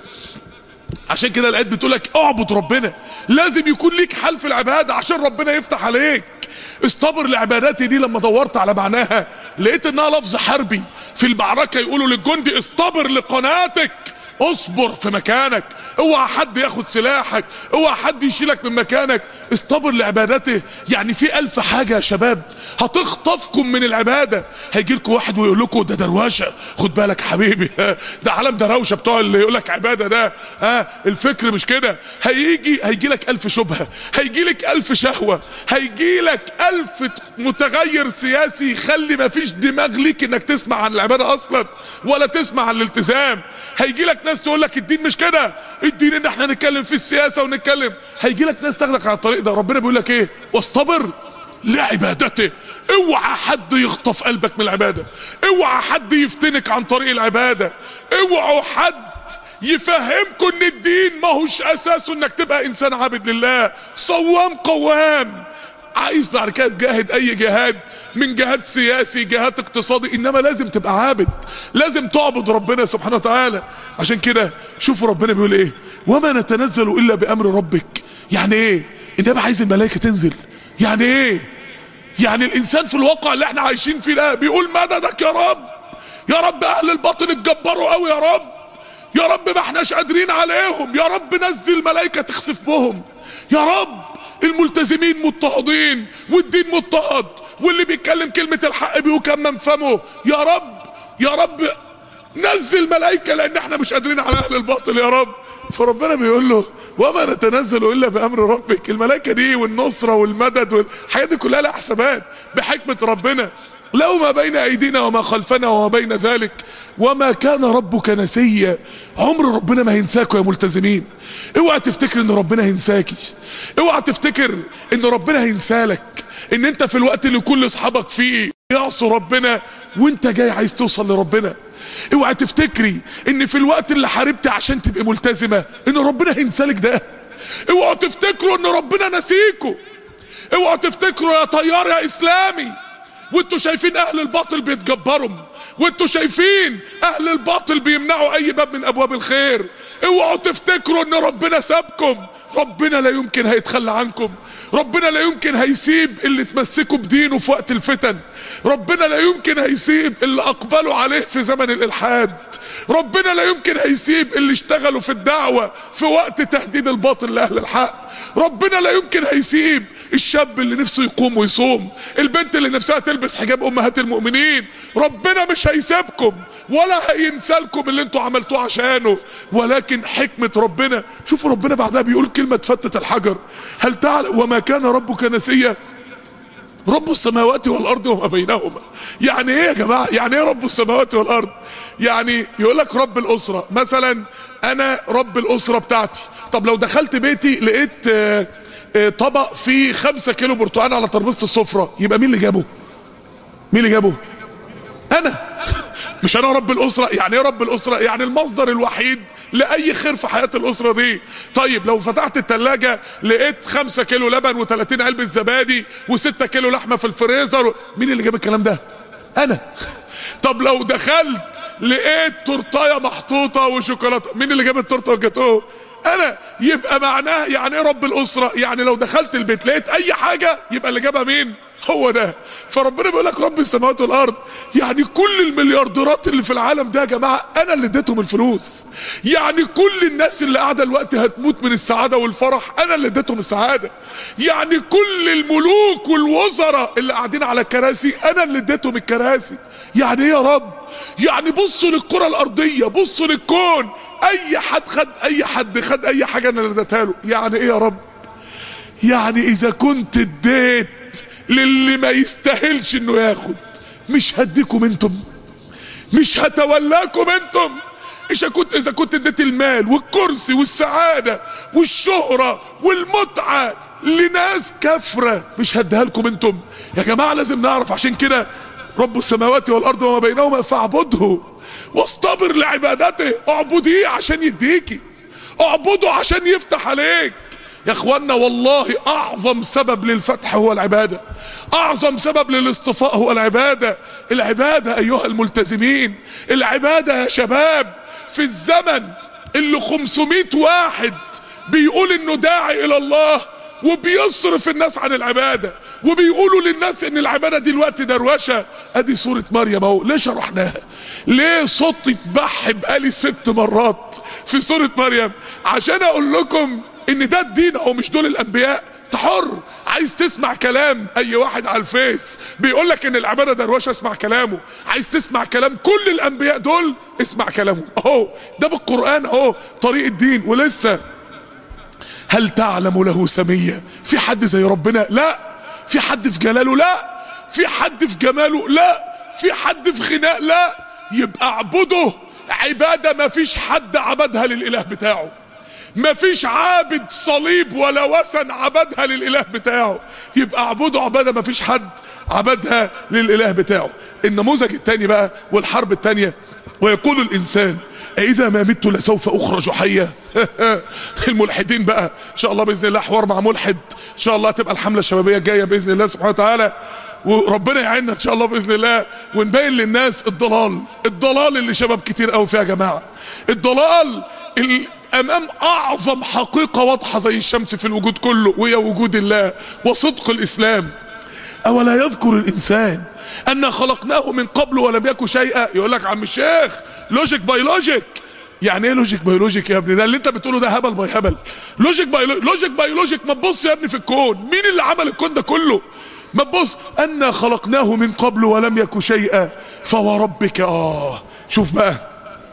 عشان كده الايات بتقول لك اعبد ربنا لازم يكون ليك حل في العباده عشان ربنا يفتح عليك اصطبر لعباداتي دي لما دورت على معناها لقيت انها لفظ حربي في المعركه يقولوا للجندي اصطبر لقناتك اصبر في مكانك اوعى حد ياخد سلاحك اوعى حد يشيلك من مكانك اصطبر لعبادته يعني في الف حاجة يا شباب هتخطفكم من العبادة هيجي لكم واحد ويقول لكم ده درواشة خد بالك حبيبي ده عالم دروشة بتوع اللي يقول لك عبادة ده ها الفكر مش كده هيجي هيجي لك الف شبهة هيجي لك الف شهوة هيجي لك الف متغير سياسي يخلي ما فيش دماغ ليك انك تسمع عن العبادة اصلا ولا تسمع عن الالتزام هيجي لك ناس تقول لك الدين مش كده الدين ان احنا نتكلم في السياسه ونتكلم هيجي لك ناس تاخدك على الطريق ده ربنا بيقول لك ايه واصطبر لعبادته اوعى حد يخطف قلبك من العباده اوعى حد يفتنك عن طريق العباده اوعوا حد يفهمكم ان الدين ما هوش اساسه انك تبقى انسان عابد لله صوام قوام عايز بعد كده تجاهد اي جهاد من جهاد سياسي جهاد اقتصادي انما لازم تبقى عابد لازم تعبد ربنا سبحانه وتعالى عشان كده شوفوا ربنا بيقول ايه وما نتنزل الا بامر ربك يعني ايه النبي عايز الملائكه تنزل يعني ايه يعني الانسان في الواقع اللي احنا عايشين فيه ده بيقول مددك يا رب يا رب اهل الباطل اتجبروا قوي يا رب يا رب ما احناش قادرين عليهم يا رب نزل ملائكه تخسف بهم يا رب الملتزمين مضطهدين والدين مضطهد واللي بيتكلم كلمة الحق بيكمم فمه يا رب يا رب نزل ملائكة لان احنا مش قادرين على اهل الباطل يا رب فربنا بيقول له وما نتنزل الا بامر ربك الملائكة دي والنصرة والمدد والحاجات دي كلها لها حسابات بحكمة ربنا لو ما بين ايدينا وما خلفنا وما بين ذلك وما كان ربك نسيا عمر ربنا ما هينساكوا يا ملتزمين اوعى تفتكر ان ربنا هينساكي اوعى تفتكر ان ربنا هينسالك ان انت في الوقت اللي كل اصحابك فيه يعصوا ربنا وانت جاي عايز توصل لربنا اوعى تفتكري ان في الوقت اللي حاربتي عشان تبقي ملتزمة ان ربنا هينسالك ده اوعوا تفتكروا ان ربنا نسيكوا اوعوا تفتكروا يا طيار يا اسلامي وانتوا شايفين اهل الباطل بيتجبروا وانتوا شايفين اهل الباطل بيمنعوا اي باب من ابواب الخير اوعوا تفتكروا ان ربنا سابكم ربنا لا يمكن هيتخلى عنكم ربنا لا يمكن هيسيب اللي تمسكوا بدينه في وقت الفتن ربنا لا يمكن هيسيب اللي اقبلوا عليه في زمن الالحاد ربنا لا يمكن هيسيب اللي اشتغلوا في الدعوة في وقت تهديد الباطل لأهل الحق ربنا لا يمكن هيسيب الشاب اللي نفسه يقوم ويصوم البنت اللي نفسها تلبس حجاب أمهات المؤمنين ربنا مش هيسيبكم ولا هينسالكم اللي انتوا عملتوه عشانه ولكن حكمة ربنا شوفوا ربنا بعدها بيقول كلمة فتت الحجر هل تعلم وما كان ربك نسيا رب السماوات والارض وما بينهما يعني ايه يا جماعه يعني ايه رب السماوات والارض يعني يقول لك رب الاسره مثلا انا رب الاسره بتاعتي طب لو دخلت بيتي لقيت آه، آه، طبق فيه خمسة كيلو برتقال على ترابيزه السفره يبقى مين اللي جابه مين اللي جابه انا مش انا رب الاسره يعني ايه رب الاسره يعني المصدر الوحيد لاي خير في حياه الاسره دي طيب لو فتحت التلاجة لقيت خمسة كيلو لبن و30 علبه زبادي و6 كيلو لحمه في الفريزر مين اللي جاب الكلام ده انا طب لو دخلت لقيت تورتايه محطوطه وشوكولاته مين اللي جاب التورته والجاتوه انا يبقى معناه يعني ايه رب الاسره يعني لو دخلت البيت لقيت اي حاجه يبقى اللي جابها مين هو ده فربنا بيقول لك رب السماوات والارض يعني كل المليارديرات اللي في العالم ده يا جماعه انا اللي اديتهم الفلوس يعني كل الناس اللي قاعده الوقت هتموت من السعاده والفرح انا اللي اديتهم السعاده يعني كل الملوك والوزراء اللي قاعدين على كراسي انا اللي اديتهم الكراسي يعني ايه يا رب يعني بصوا للكره الارضيه بصوا للكون اي حد خد اي حد خد اي حاجه انا اللي اديتها له يعني ايه يا رب يعني اذا كنت اديت للي ما يستاهلش انه ياخد مش هديكم انتم مش هتولاكم انتم اذا كنت اذا كنت اديت المال والكرسي والسعاده والشهره والمتعه لناس كفره مش هديها لكم انتم يا جماعه لازم نعرف عشان كده رب السماوات والارض وما بينهما فاعبده واصطبر لعبادته اعبديه عشان يديكي اعبده عشان يفتح عليك يا اخوانا والله اعظم سبب للفتح هو العبادة اعظم سبب للاصطفاء هو العبادة العبادة ايها الملتزمين العبادة يا شباب في الزمن اللي 500 واحد بيقول انه داعي الى الله وبيصرف الناس عن العبادة وبيقولوا للناس ان العبادة دي الوقت دروشة ادي سورة مريم اهو ليه شرحناها ليه صوتي اتبح بقالي ست مرات في سورة مريم عشان اقول لكم ان ده الدين اهو مش دول الانبياء تحر عايز تسمع كلام اي واحد على الفيس بيقول لك ان العباده دروشه اسمع كلامه عايز تسمع كلام كل الانبياء دول اسمع كلامهم اهو ده بالقران اهو طريق الدين ولسه هل تعلم له سميه في حد زي ربنا لا في حد في جلاله لا في حد في جماله لا في حد في غناء لا يبقى اعبده عباده ما فيش حد عبدها للاله بتاعه ما فيش عابد صليب ولا وثن عبدها للاله بتاعه يبقى اعبده عباده ما فيش حد عبدها للاله بتاعه النموذج الثاني بقى والحرب الثانيه ويقول الانسان اذا ما مت لسوف اخرج حيا الملحدين بقى ان شاء الله باذن الله حوار مع ملحد ان شاء الله تبقى الحمله الشبابيه الجايه باذن الله سبحانه وتعالى وربنا يعيننا ان شاء الله باذن الله ونبين للناس الضلال الضلال اللي شباب كتير قوي فيها يا جماعه الضلال ال... امام اعظم حقيقه واضحه زي الشمس في الوجود كله وهي وجود الله وصدق الاسلام اولا يذكر الانسان ان خلقناه من قبل ولم يكن شيئا يقول لك عم الشيخ لوجيك باي لوجيك يعني ايه لوجيك باي لوجيك يا ابني ده اللي انت بتقوله ده هبل باي هبل لوجيك باي لوجيك باي لوجيك ما تبص يا ابني في الكون مين اللي عمل الكون ده كله ما تبص انا خلقناه من قبل ولم يكن شيئا فوربك اه شوف بقى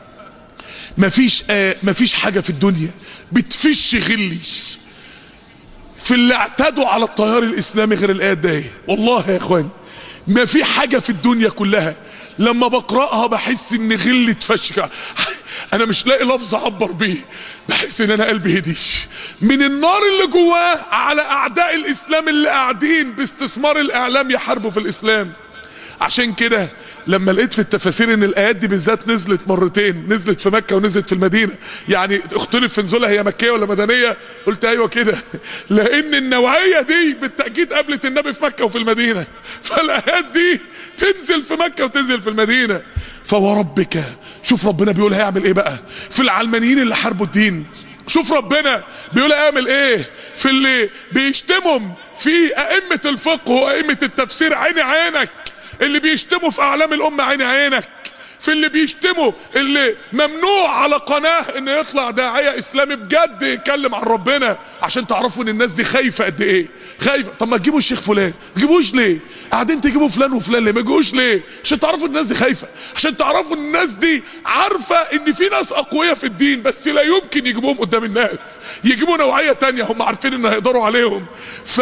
مفيش آه مفيش حاجه في الدنيا بتفش غلي في اللي اعتدوا على التيار الاسلامي غير الايات ده والله يا اخواني ما في حاجة في الدنيا كلها لما بقرأها بحس ان غلة فشكة انا مش لاقي لفظ اعبر بيه بحس ان انا قلبي هديش من النار اللي جواه على اعداء الاسلام اللي قاعدين باستثمار الاعلام يحاربوا في الاسلام عشان كده لما لقيت في التفاسير ان الايات دي بالذات نزلت مرتين نزلت في مكه ونزلت في المدينه يعني اختلف في نزولها هي مكيه ولا مدنيه قلت ايوه كده لان النوعيه دي بالتاكيد قابلت النبي في مكه وفي المدينه فالايات دي تنزل في مكه وتنزل في المدينه فوربك شوف ربنا بيقول هيعمل ايه بقى في العلمانيين اللي حاربوا الدين شوف ربنا بيقول اعمل ايه في اللي بيشتمهم في ائمه الفقه وائمه التفسير عيني عينك اللي بيشتموا في اعلام الامه عيني عينك في اللي بيشتموا اللي ممنوع على قناه ان يطلع داعيه اسلامي بجد يتكلم عن ربنا عشان تعرفوا ان الناس دي خايفه قد ايه خايفه طب ما تجيبوا الشيخ فلان ما تجيبوش ليه قاعدين تجيبوا فلان وفلان ليه ما تجيبوش ليه عشان تعرفوا ان الناس دي خايفه عشان تعرفوا ان الناس دي عارفه ان في ناس اقوياء في الدين بس لا يمكن يجيبوهم قدام الناس يجيبوا نوعيه تانية هم عارفين ان هيقدروا عليهم ف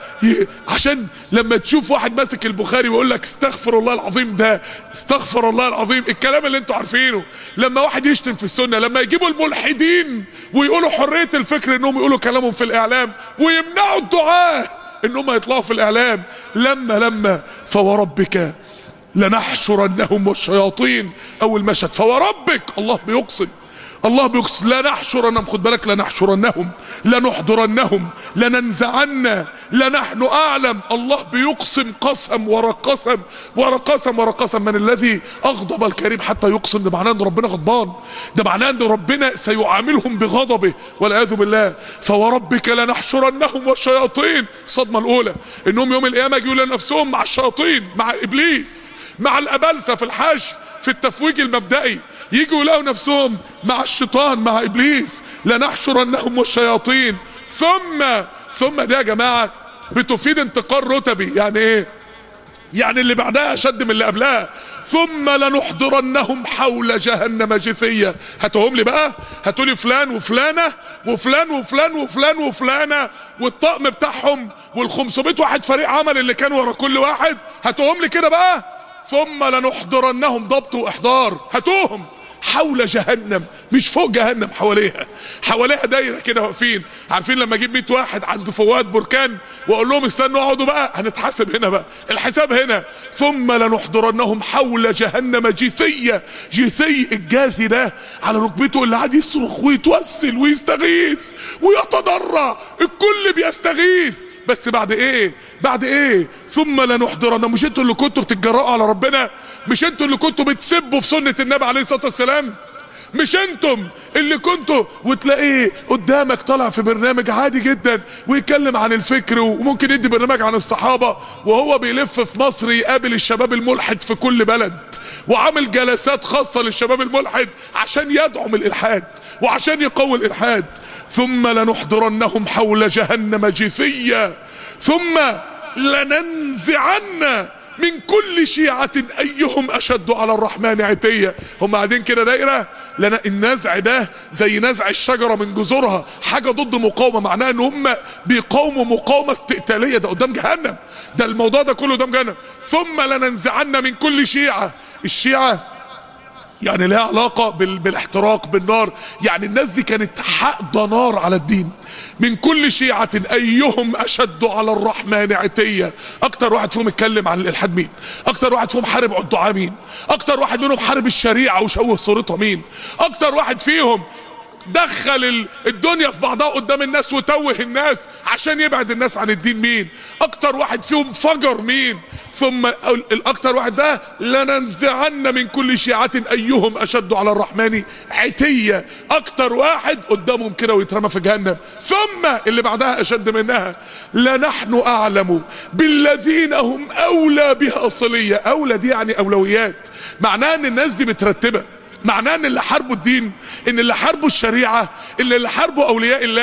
عشان لما تشوف واحد ماسك البخاري ويقول لك استغفر الله العظيم ده استغفر الله العظيم الكلام اللي انتوا عارفينه لما واحد يشتم في السنه لما يجيبوا الملحدين ويقولوا حريه الفكر انهم يقولوا كلامهم في الاعلام ويمنعوا الدعاه انهم يطلعوا في الاعلام لما لما فوربك لنحشرنهم والشياطين اول مشهد فوربك الله بيقسم الله بيقسم لا نحشرنهم خد بالك لنحشرنهم لنحضرنهم لننزعن لنحن اعلم الله بيقسم قسم ورا قسم ورا قسم ورا قسم من الذي اغضب الكريم حتى يقسم ده معناه ان ربنا غضبان ده معناه ان ربنا سيعاملهم بغضبه والعياذ بالله فوربك لنحشرنهم والشياطين الصدمه الاولى انهم يوم القيامه يجوا لنفسهم مع الشياطين مع ابليس مع الابلسه في الحشر في التفويج المبدئي يجوا يلاقوا نفسهم مع الشيطان مع ابليس لنحشرنهم والشياطين ثم ثم ده يا جماعه بتفيد انتقال رتبي يعني ايه يعني اللي بعدها اشد من اللي قبلها ثم لنحضرنهم حول جهنم جثية هاتوهم لي بقى هاتوا لي فلان وفلانة وفلان وفلان وفلان وفلانة والطقم بتاعهم وال500 واحد فريق عمل اللي كان ورا كل واحد هاتوهم لي كده بقى ثم لنحضرنهم ضبط واحضار هاتوهم حول جهنم مش فوق جهنم حواليها حواليها دايره كده واقفين عارفين لما اجيب 100 واحد عند فوات بركان واقول لهم استنوا اقعدوا بقى هنتحاسب هنا بقى الحساب هنا ثم لنحضرنهم حول جهنم جثيه جثي الجاثي ده على ركبته اللي قاعد يصرخ ويتوسل ويستغيث ويتضرع الكل بيستغيث بس بعد ايه بعد ايه ثم لنحضرنا مش انتوا اللي كنتوا بتتجرأوا على ربنا مش انتوا اللي كنتوا بتسبوا في سنة النبي عليه الصلاة والسلام مش انتم اللي كنتوا وتلاقيه قدامك طالع في برنامج عادي جدا ويتكلم عن الفكر وممكن يدي برنامج عن الصحابة وهو بيلف في مصر يقابل الشباب الملحد في كل بلد وعامل جلسات خاصة للشباب الملحد عشان يدعم الالحاد وعشان يقوي الالحاد ثم لنحضرنهم حول جهنم جثيا ثم لننزعن من كل شيعة ايهم اشد على الرحمن عتية هم قاعدين كده دايرة لنا النزع ده زي نزع الشجرة من جذورها حاجة ضد مقاومة معناها ان هم بيقاوموا مقاومة استقتالية ده قدام جهنم ده الموضوع ده كله قدام جهنم ثم لننزعن من كل شيعة الشيعة يعني لها علاقة بال... بالاحتراق بالنار يعني الناس دي كانت حقد نار على الدين من كل شيعة ايهم اشد على الرحمن عتية اكتر واحد فيهم اتكلم عن الالحاد مين اكتر واحد فيهم حارب الدعاء مين اكتر واحد منهم حارب الشريعة وشوه صورتها مين اكتر واحد فيهم دخل الدنيا في بعضها قدام الناس وتوه الناس عشان يبعد الناس عن الدين مين اكتر واحد فيهم فجر مين ثم الاكتر واحد ده لننزعن من كل شيعة ايهم اشد على الرحمن عتية اكتر واحد قدامهم كده ويترمى في جهنم ثم اللي بعدها اشد منها لنحن اعلم بالذين هم اولى بها صلية اولى دي يعني اولويات معناها ان الناس دي مترتبة معناه ان اللي حاربوا الدين ان اللي حاربوا الشريعة ان اللي حاربوا اولياء الله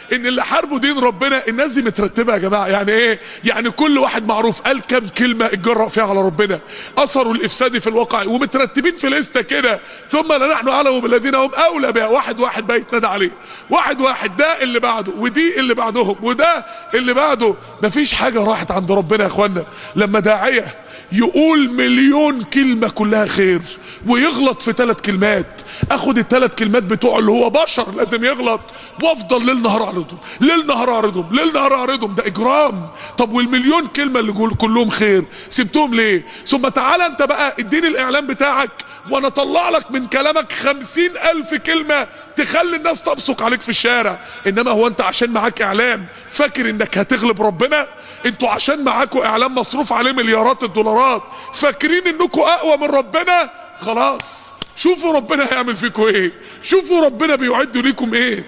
ان اللي حاربوا دين ربنا الناس دي مترتبه يا جماعه يعني ايه يعني كل واحد معروف قال كام كلمه اتجرأ فيها على ربنا اثروا الافساد في الواقع ومترتبين في لسته كده ثم لا نحن اعلم بالذين هم اولى بها واحد واحد بقى يتنادى عليه واحد واحد ده اللي بعده ودي اللي بعدهم وده اللي بعده مفيش حاجه راحت عند ربنا يا اخوانا لما داعيه يقول مليون كلمة كلها خير ويغلط في ثلاث كلمات اخد الثلاث كلمات بتوعه اللي هو بشر لازم يغلط وافضل ليل نهار اعرضهم ليل نهار اعرضهم ليل نهار اعرضهم ده اجرام طب والمليون كلمة اللي جول كلهم خير سبتهم ليه ثم تعالى انت بقى اديني الاعلان بتاعك وانا اطلع لك من كلامك خمسين الف كلمة تخلي الناس تبصق عليك في الشارع انما هو انت عشان معاك اعلام فاكر انك هتغلب ربنا انتوا عشان معاكوا اعلام مصروف عليه مليارات الدولارات فاكرين انكم اقوى من ربنا خلاص شوفوا ربنا هيعمل فيكم ايه شوفوا ربنا بيعد ليكم ايه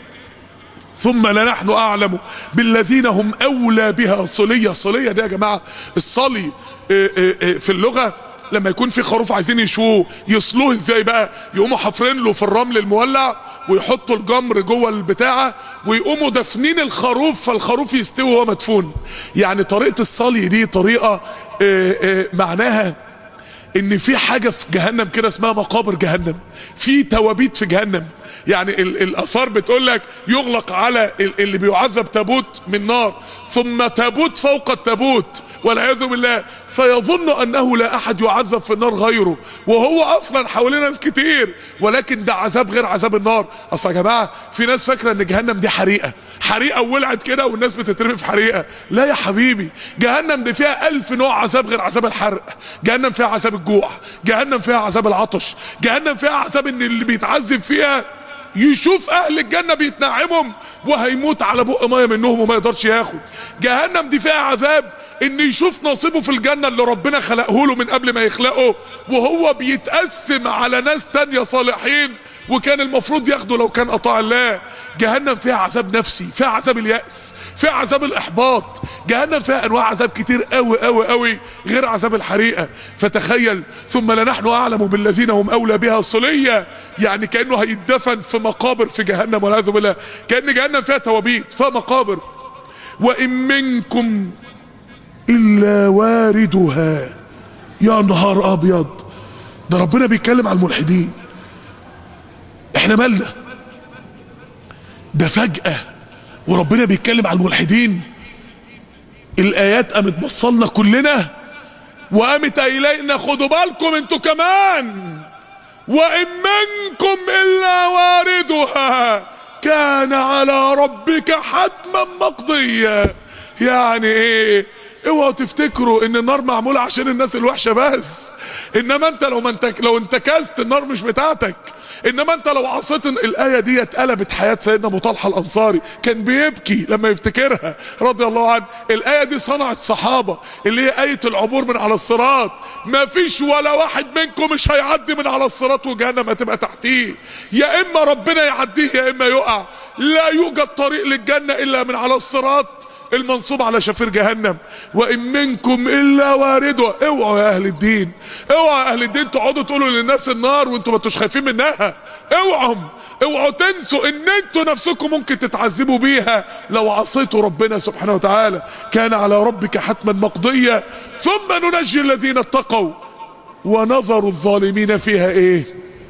ثم لنحن اعلم بالذين هم اولى بها صلية صلية دي يا جماعة الصلي اه اه اه في اللغة لما يكون في خروف عايزين يشوه يصلوه ازاي بقى يقوموا حافرين له في الرمل المولع ويحطوا الجمر جوه البتاعه ويقوموا دافنين الخروف فالخروف يستوي وهو مدفون يعني طريقه الصلي دي طريقه اه اه معناها ان في حاجه في جهنم كده اسمها مقابر جهنم في توابيت في جهنم يعني ال الاثار بتقول لك يغلق على اللي بيعذب تابوت من نار ثم تابوت فوق التابوت والعياذ بالله فيظن انه لا احد يعذب في النار غيره وهو اصلا حواليه ناس كتير ولكن ده عذاب غير عذاب النار اصل يا جماعه في ناس فاكره ان جهنم دي حريقه حريقه ولعت كده والناس بتترمي في حريقه لا يا حبيبي جهنم دي فيها ألف نوع عذاب غير عذاب الحرق جهنم فيها عذاب الجوع جهنم فيها عذاب العطش جهنم فيها عذاب ان اللي بيتعذب فيها يشوف اهل الجنه بيتنعمهم وهيموت على بق ميه منهم وما يقدرش ياخد جهنم دي فيها عذاب ان يشوف نصيبه في الجنه اللي ربنا خلقه له من قبل ما يخلقه وهو بيتقسم على ناس تانية صالحين وكان المفروض ياخده لو كان اطاع الله جهنم فيها عذاب نفسي فيها عذاب اليأس فيها عذاب الاحباط جهنم فيها انواع عذاب كتير قوي قوي قوي غير عذاب الحريقه فتخيل ثم لنحن اعلم بالذين هم اولى بها صليه يعني كانه هيدفن في مقابر في جهنم والعياذ بالله كان جهنم فيها توابيت فيها مقابر وان منكم الا واردها يا نهار ابيض ده ربنا بيتكلم على الملحدين احنا مالنا ده فجأة وربنا بيتكلم على الملحدين الايات قامت بصلنا كلنا وقامت الينا خدوا بالكم انتوا كمان وان منكم الا واردها كان على ربك حتما مقضيا يعني ايه اوعوا تفتكروا ان النار معموله عشان الناس الوحشه بس انما انت لو ما انت لو انتكست النار مش بتاعتك انما انت لو عصيت الايه دي اتقلبت حياه سيدنا ابو طلحه الانصاري كان بيبكي لما يفتكرها رضي الله عنه الايه دي صنعت صحابه اللي هي ايه العبور من على الصراط ما فيش ولا واحد منكم مش هيعدي من على الصراط وجهنم هتبقى تحتيه يا اما ربنا يعديه يا اما يقع لا يوجد طريق للجنه الا من على الصراط المنصوب على شفير جهنم وان منكم الا وارده اوعوا يا اهل الدين اوعوا يا اهل الدين تقعدوا تقولوا للناس النار وانتوا ما انتوش خايفين منها اوعوا اوعوا تنسوا ان انتوا نفسكم ممكن تتعذبوا بيها لو عصيتوا ربنا سبحانه وتعالى كان على ربك حتما مقضيا ثم ننجي الذين اتقوا ونظر الظالمين فيها ايه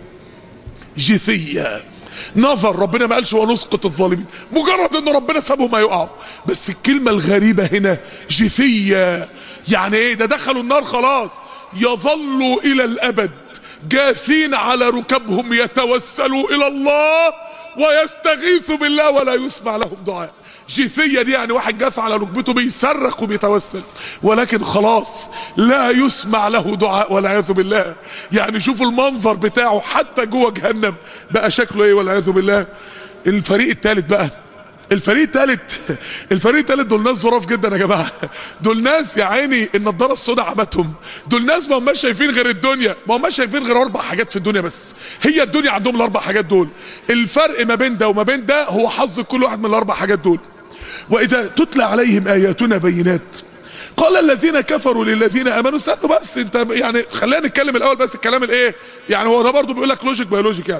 جثيا نظر ربنا ما قالش ونسقط الظالمين مجرد ان ربنا سابهم ما يقعوا بس الكلمة الغريبة هنا جثية يعني ايه ده دخلوا النار خلاص يظلوا الى الابد جاثين على ركبهم يتوسلوا الى الله ويستغيثوا بالله ولا يسمع لهم دعاء جثية دي يعني واحد جاث على ركبته بيصرخ وبيتوسل ولكن خلاص لا يسمع له دعاء والعياذ بالله يعني شوفوا المنظر بتاعه حتى جوه جهنم بقى شكله ايه والعياذ بالله الفريق الثالث بقى الفريق الثالث الفريق الثالث دول ناس ظراف جدا يا جماعه دول ناس يا عيني النضاره السوداء عمتهم دول ناس ما هماش شايفين غير الدنيا ما هماش شايفين غير اربع حاجات في الدنيا بس هي الدنيا عندهم الاربع حاجات دول الفرق ما بين ده وما بين ده هو حظ كل واحد من الاربع حاجات دول واذا تتلى عليهم اياتنا بينات قال الذين كفروا للذين امنوا استنوا بس انت يعني خلينا نتكلم الاول بس الكلام الايه يعني هو ده برضه بيقول لك لوجيك بيولوجيك يعني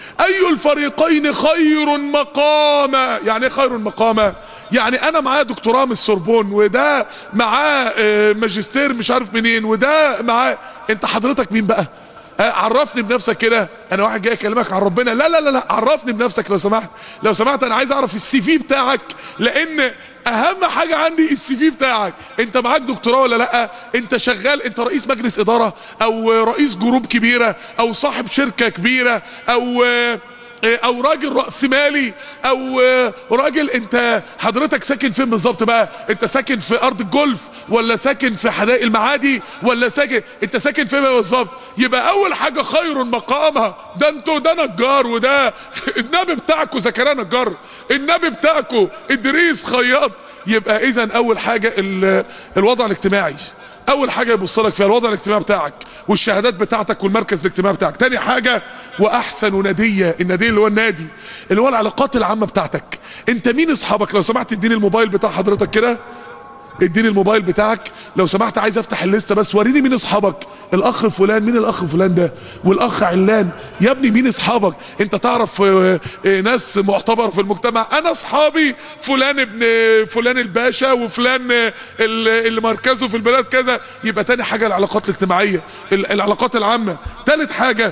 اي الفريقين خير مقاما يعني ايه خير مقاما يعني انا معايا دكتوراه من السوربون وده معاه آه، ماجستير مش عارف منين وده معاه انت حضرتك مين بقى آه، عرفني بنفسك كده انا واحد جاي اكلمك عن ربنا لا لا لا لا عرفني بنفسك لو سمحت لو سمحت انا عايز اعرف السي في بتاعك لان اهم حاجه عندي السي في بتاعك انت معاك دكتوراه ولا لا انت شغال انت رئيس مجلس اداره او رئيس جروب كبيره او صاحب شركه كبيره او او راجل راس مالي او راجل انت حضرتك ساكن فين بالظبط بقى انت ساكن في ارض الجولف ولا ساكن في حدائق المعادي ولا ساكن انت ساكن فين بالظبط يبقى اول حاجه خير مقامها ده انتوا ده نجار وده النبي بتاعكم زكريا نجار النبي بتاعكم ادريس خياط يبقى اذا اول حاجه ال- الوضع الاجتماعي اول حاجه يبص لك فيها الوضع الاجتماعي بتاعك والشهادات بتاعتك والمركز الاجتماعي بتاعك تاني حاجه واحسن نديه النديه اللي هو النادي اللي هو العلاقات العامه بتاعتك انت مين اصحابك لو سمحت اديني الموبايل بتاع حضرتك كده اديني الموبايل بتاعك لو سمحت عايز افتح الليسته بس وريني مين اصحابك الاخ فلان مين الاخ فلان ده والاخ علان يا ابني مين اصحابك انت تعرف آه، آه، ناس معتبر في المجتمع انا اصحابي فلان ابن فلان الباشا وفلان آه، ال- اللي مركزه في البلاد كذا يبقى تاني حاجه العلاقات الاجتماعيه ال- العلاقات العامه تالت حاجه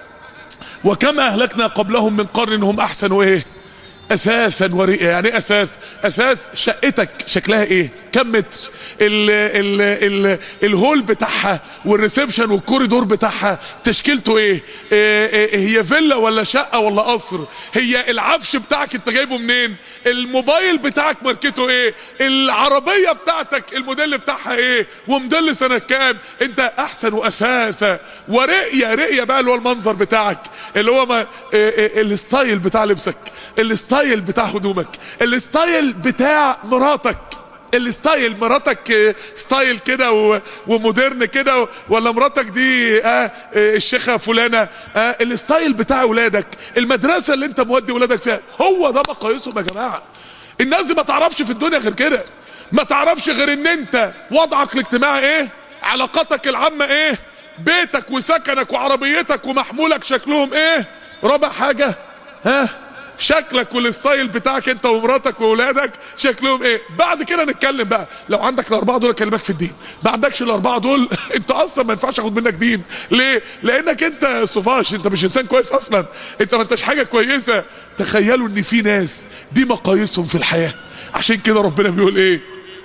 وكما اهلكنا قبلهم من قرن هم احسن ايه اثاثا ورئه يعني ايه اثاث اثاث شقتك شكلها ايه كم متر ال ال ال الهول بتاعها والريسبشن والكوريدور بتاعها تشكيلته ايه, إيه, إيه هي فيلا ولا شقه ولا قصر هي العفش بتاعك انت جايبه منين الموبايل بتاعك ماركته ايه العربيه بتاعتك الموديل بتاعها ايه وموديل سنه كام انت احسن اثاثا ورئيه رئيه بقى اللي هو المنظر بتاعك اللي هو ما إيه إيه الستايل بتاع لبسك الستايل بتاع هدومك الستايل بتاع مراتك الستايل مراتك آه، ستايل كده و- ومودرن كده و- ولا مراتك دي آه آه، الشيخه فلانه آه الستايل بتاع اولادك المدرسه اللي انت مودي ولادك فيها هو ده مقاييسهم يا جماعه الناس دي ما تعرفش في الدنيا غير كده ما تعرفش غير ان انت وضعك الاجتماعي ايه علاقاتك العامه ايه بيتك وسكنك وعربيتك ومحمولك شكلهم ايه رابع حاجه ها شكلك والستايل بتاعك انت ومراتك واولادك شكلهم ايه بعد كده نتكلم بقى لو عندك الاربعه دول اكلمك في الدين ما عندكش الاربعه دول انت اصلا ما ينفعش اخد منك دين ليه لانك انت صفاش انت مش انسان كويس اصلا انت ما انتش حاجه كويسه تخيلوا ان في ناس دي مقاييسهم في الحياه عشان كده ربنا بيقول ايه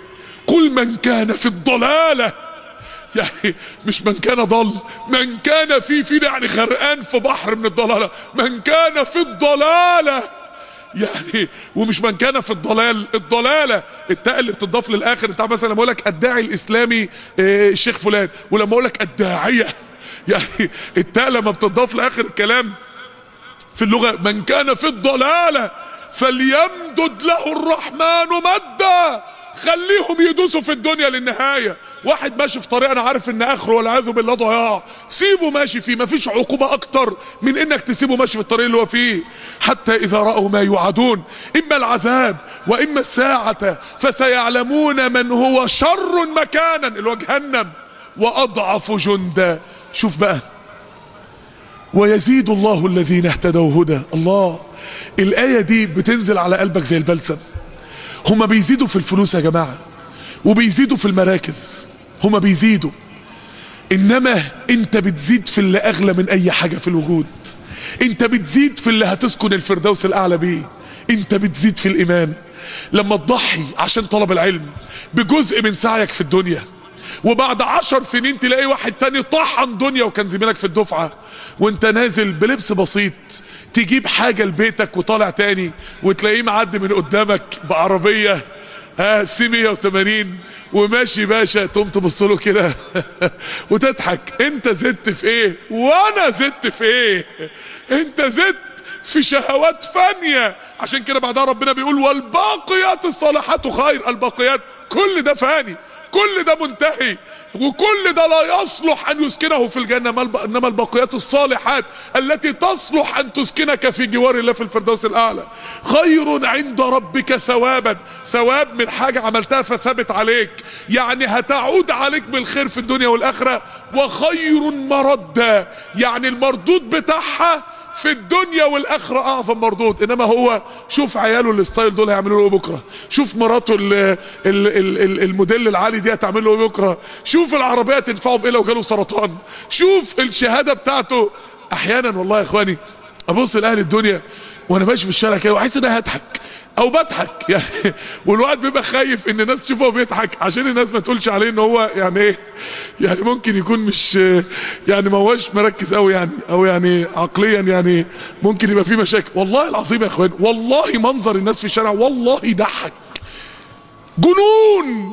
قل من كان في الضلاله يعني مش من كان ضل من كان في في يعني غرقان في بحر من الضلاله من كان في الضلاله يعني ومش من كان في الضلال الضلاله التاء اللي بتضاف للاخر انت عارف مثلا لما اقول لك الداعي الاسلامي آه، الشيخ فلان ولما اقول لك الداعيه يعني التاء لما بتضاف لاخر الكلام في اللغة من كان في الضلالة فليمدد له الرحمن مدا خليهم يدوسوا في الدنيا للنهاية واحد ماشي في طريق انا عارف ان اخره والعياذ بالله ضياع سيبه ماشي فيه مفيش عقوبة اكتر من انك تسيبه ماشي في الطريق اللي هو فيه حتى اذا رأوا ما يوعدون اما العذاب واما الساعة فسيعلمون من هو شر مكانا اللي هو جهنم واضعف جندا شوف بقى ويزيد الله الذين اهتدوا هدى الله الآية دي بتنزل على قلبك زي البلسم هما بيزيدوا في الفلوس يا جماعة وبيزيدوا في المراكز هما بيزيدوا انما انت بتزيد في اللي اغلى من اي حاجة في الوجود انت بتزيد في اللي هتسكن الفردوس الاعلى بيه انت بتزيد في الايمان لما تضحي عشان طلب العلم بجزء من سعيك في الدنيا وبعد عشر سنين تلاقي واحد تاني طحن دنيا وكان زميلك في الدفعة وانت نازل بلبس بسيط تجيب حاجة لبيتك وطالع تاني وتلاقيه معدي من قدامك بعربية ها سي 180 وماشي باشا تقوم تبص له كده وتضحك انت زدت في ايه وانا زدت في ايه انت زدت في شهوات فانية عشان كده بعدها ربنا بيقول والباقيات الصالحات خير الباقيات كل ده فاني كل ده منتهي وكل ده لا يصلح ان يسكنه في الجنه ما الب- انما الباقيات الصالحات التي تصلح ان تسكنك في جوار الله في الفردوس الاعلى خير عند ربك ثوابا ثواب من حاجه عملتها فثبت عليك يعني هتعود عليك بالخير في الدنيا والاخره وخير مردا يعني المردود بتاعها في الدنيا والاخره اعظم مردود انما هو شوف عياله الستايل دول هيعملوا له ايه بكره شوف مراته ال ال ال ال الموديل العالي دي هتعمل له ايه بكره شوف العربيه تنفعه بايه لو جاله سرطان شوف الشهاده بتاعته احيانا والله يا اخواني ابص لاهل الدنيا وانا ماشي في الشارع كده واحس ان انا هضحك او بضحك يعني والواحد بيبقى خايف ان الناس تشوفه بيضحك عشان الناس ما تقولش عليه ان هو يعني ايه يعني ممكن يكون مش يعني ما هوش مركز قوي يعني او يعني عقليا يعني ممكن يبقى فيه مشاكل والله العظيم يا اخوان والله منظر الناس في الشارع والله يضحك جنون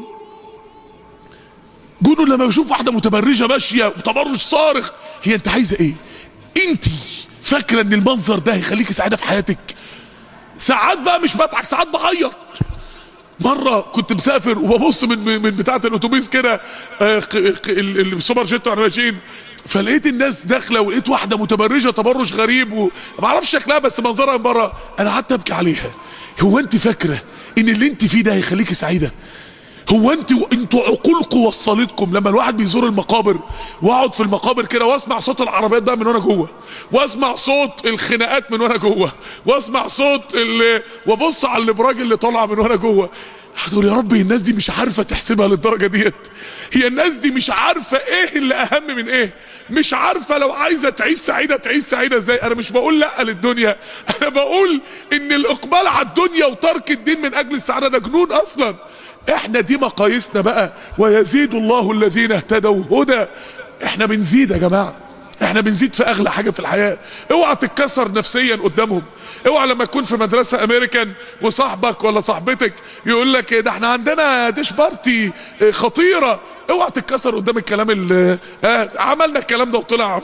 جنون لما بشوف واحده متبرجه ماشيه وتبرج صارخ هي انت عايزه ايه انت فاكره ان المنظر ده هيخليكي سعيده في حياتك ساعات بقى مش بضحك ساعات بعيط مره كنت مسافر وببص من من بتاعه الاتوبيس كده آه، ق- ق- ال- السوبر جيت واحنا ماشيين فلقيت الناس داخله ولقيت واحده متبرجه تبرج غريب وما اعرفش شكلها بس منظرها من بره انا قعدت ابكي عليها هو انت فاكره ان اللي انت فيه ده هيخليكي سعيده هو انت انتوا عقولكم وصلتكم لما الواحد بيزور المقابر واقعد في المقابر كده واسمع صوت العربيات بقى من وانا جوه واسمع صوت الخناقات من وانا جوه واسمع صوت ال... وابص على الابراج اللي طالعه من وانا جوه هتقول يا رب الناس دي مش عارفه تحسبها للدرجه ديت هي الناس دي مش عارفه ايه اللي اهم من ايه مش عارفه لو عايزه تعيش سعيده تعيش سعيده ازاي انا مش بقول لا للدنيا انا بقول ان الاقبال على الدنيا وترك الدين من اجل السعاده ده جنون اصلا احنا دي مقاييسنا بقى ويزيد الله الذين اهتدوا هدى احنا بنزيد يا جماعه احنا بنزيد في اغلى حاجه في الحياه اوعى تتكسر نفسيا قدامهم اوعى لما تكون في مدرسه امريكان وصاحبك ولا صاحبتك يقول لك ده احنا عندنا ديش بارتي اه، خطيره اوعى تتكسر قدام الكلام اللي اه عملنا الكلام ده وطلع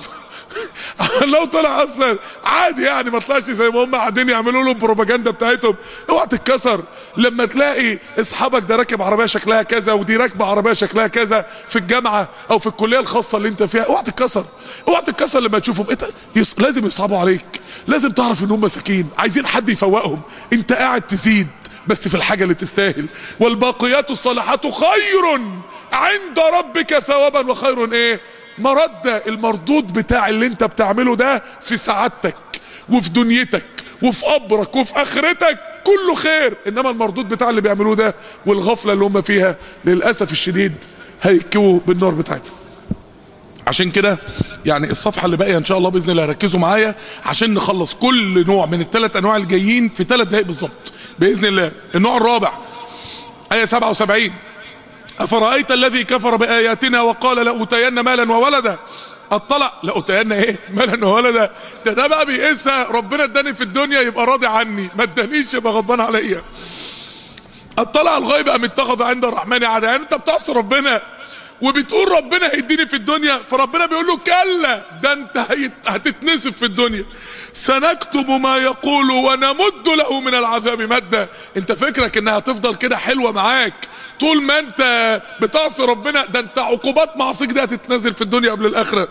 لو طلع اصلا عادي يعني ما طلعش زي ما هم قاعدين يعملوا له البروباجندا بتاعتهم اوعى تتكسر لما تلاقي اصحابك ده راكب عربيه شكلها كذا ودي راكبه عربيه شكلها كذا في الجامعه او في الكليه الخاصه اللي انت فيها اوعى تتكسر اوعى تتكسر لما تشوفهم انت يص... لازم يصعبوا عليك لازم تعرف ان هم مساكين عايزين حد يفوقهم انت قاعد تزيد بس في الحاجه اللي تستاهل والباقيات الصالحات خير عند ربك ثوابا وخير ايه مرد المردود بتاع اللي انت بتعمله ده في سعادتك وفي دنيتك وفي قبرك وفي اخرتك كله خير انما المردود بتاع اللي بيعملوه ده والغفله اللي هم فيها للاسف الشديد هيكوا بالنار بتاعتهم عشان كده يعني الصفحه اللي باقيه ان شاء الله باذن الله ركزوا معايا عشان نخلص كل نوع من الثلاث انواع الجايين في ثلاث دقائق بالظبط باذن الله النوع الرابع ايه 77 أفرأيت الذي كفر بآياتنا وقال لأوتين مالا وولدا اطلع لأوتين ايه مالا وولدا ده ده بقى بيقيسها ربنا اداني في الدنيا يبقى راضي عني ما ادانيش يبقى غضبان عليا اطلع الغيب ام اتخذ عند الرحمن عهدا يعني انت بتعصي ربنا وبتقول ربنا هيديني في الدنيا فربنا بيقول له كلا ده انت هيت- هتتنسف في الدنيا سنكتب ما يقول ونمد له من العذاب مدا انت فكرك انها هتفضل كده حلوه معاك طول ما انت بتعصي ربنا ده انت عقوبات معصيك دي هتتنزل في الدنيا قبل الاخره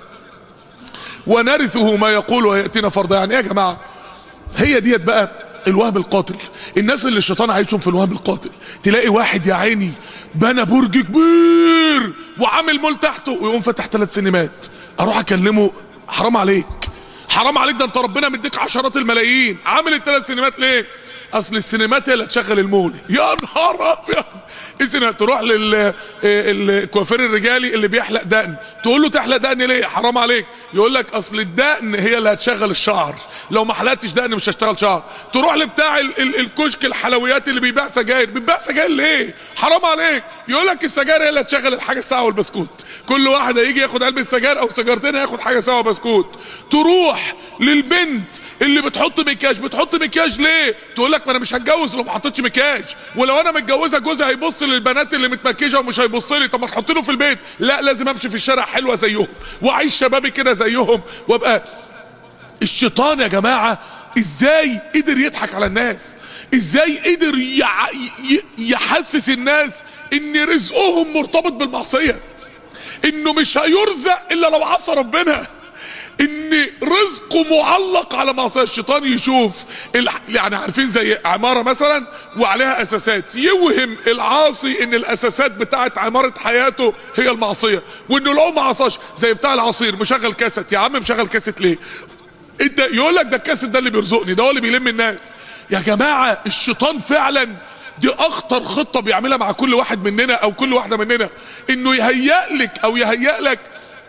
ونرثه ما يقول وياتينا فرضا يعني ايه يا جماعه هي ديت بقى الوهب القاتل الناس اللي الشيطان عايشهم في الوهب القاتل تلاقي واحد يا عيني بنى برج كبير وعامل مول تحته ويقوم فاتح ثلاث سينمات اروح اكلمه حرام عليك حرام عليك ده انت ربنا مديك عشرات الملايين عامل الثلاث سينمات ليه اصل السينمات هي اللي هتشغل المول يا نهار ابيض اذا تروح للكوافير الرجالي اللي بيحلق دقن تقول له تحلق دقن ليه حرام عليك يقول لك اصل الدقن هي اللي هتشغل الشعر لو ما حلقتش دقن مش هشتغل شعر تروح لبتاع ال- ال- الكشك الحلويات اللي بيبيع سجاير بيبيع سجاير ليه حرام عليك يقول لك السجاير هي اللي هتشغل الحاجه الساعه والبسكوت كل واحد هيجي ياخد علبه سجاير او سيجارتين هياخد حاجه ساعه بسكوت تروح للبنت اللي بتحط مكياج بتحط مكياج ليه تقول لك ما انا مش هتجوز لو ما حطيتش مكياج ولو انا متجوزه جوزي هيبص للبنات اللي متمكيجه ومش هيبص لي طب ما تحط له في البيت لا لازم امشي في الشارع حلوه زيهم واعيش شبابي كده زيهم وابقى الشيطان يا جماعه ازاي قدر يضحك على الناس ازاي قدر يع... ي... يحسس الناس ان رزقهم مرتبط بالمعصيه انه مش هيرزق الا لو عصى ربنا ان رزقه معلق على معصيه الشيطان يشوف الح... يعني عارفين زي عماره مثلا وعليها اساسات يوهم العاصي ان الاساسات بتاعت عماره حياته هي المعصيه وانه لو ما عصاش زي بتاع العصير مشغل كاسيت يا عم مشغل كاسيت ليه انت يقول لك ده الكاسد ده اللي بيرزقني ده هو اللي بيلم الناس يا جماعه الشيطان فعلا دي اخطر خطه بيعملها مع كل واحد مننا او كل واحده مننا انه يهيأ لك او يهيأ لك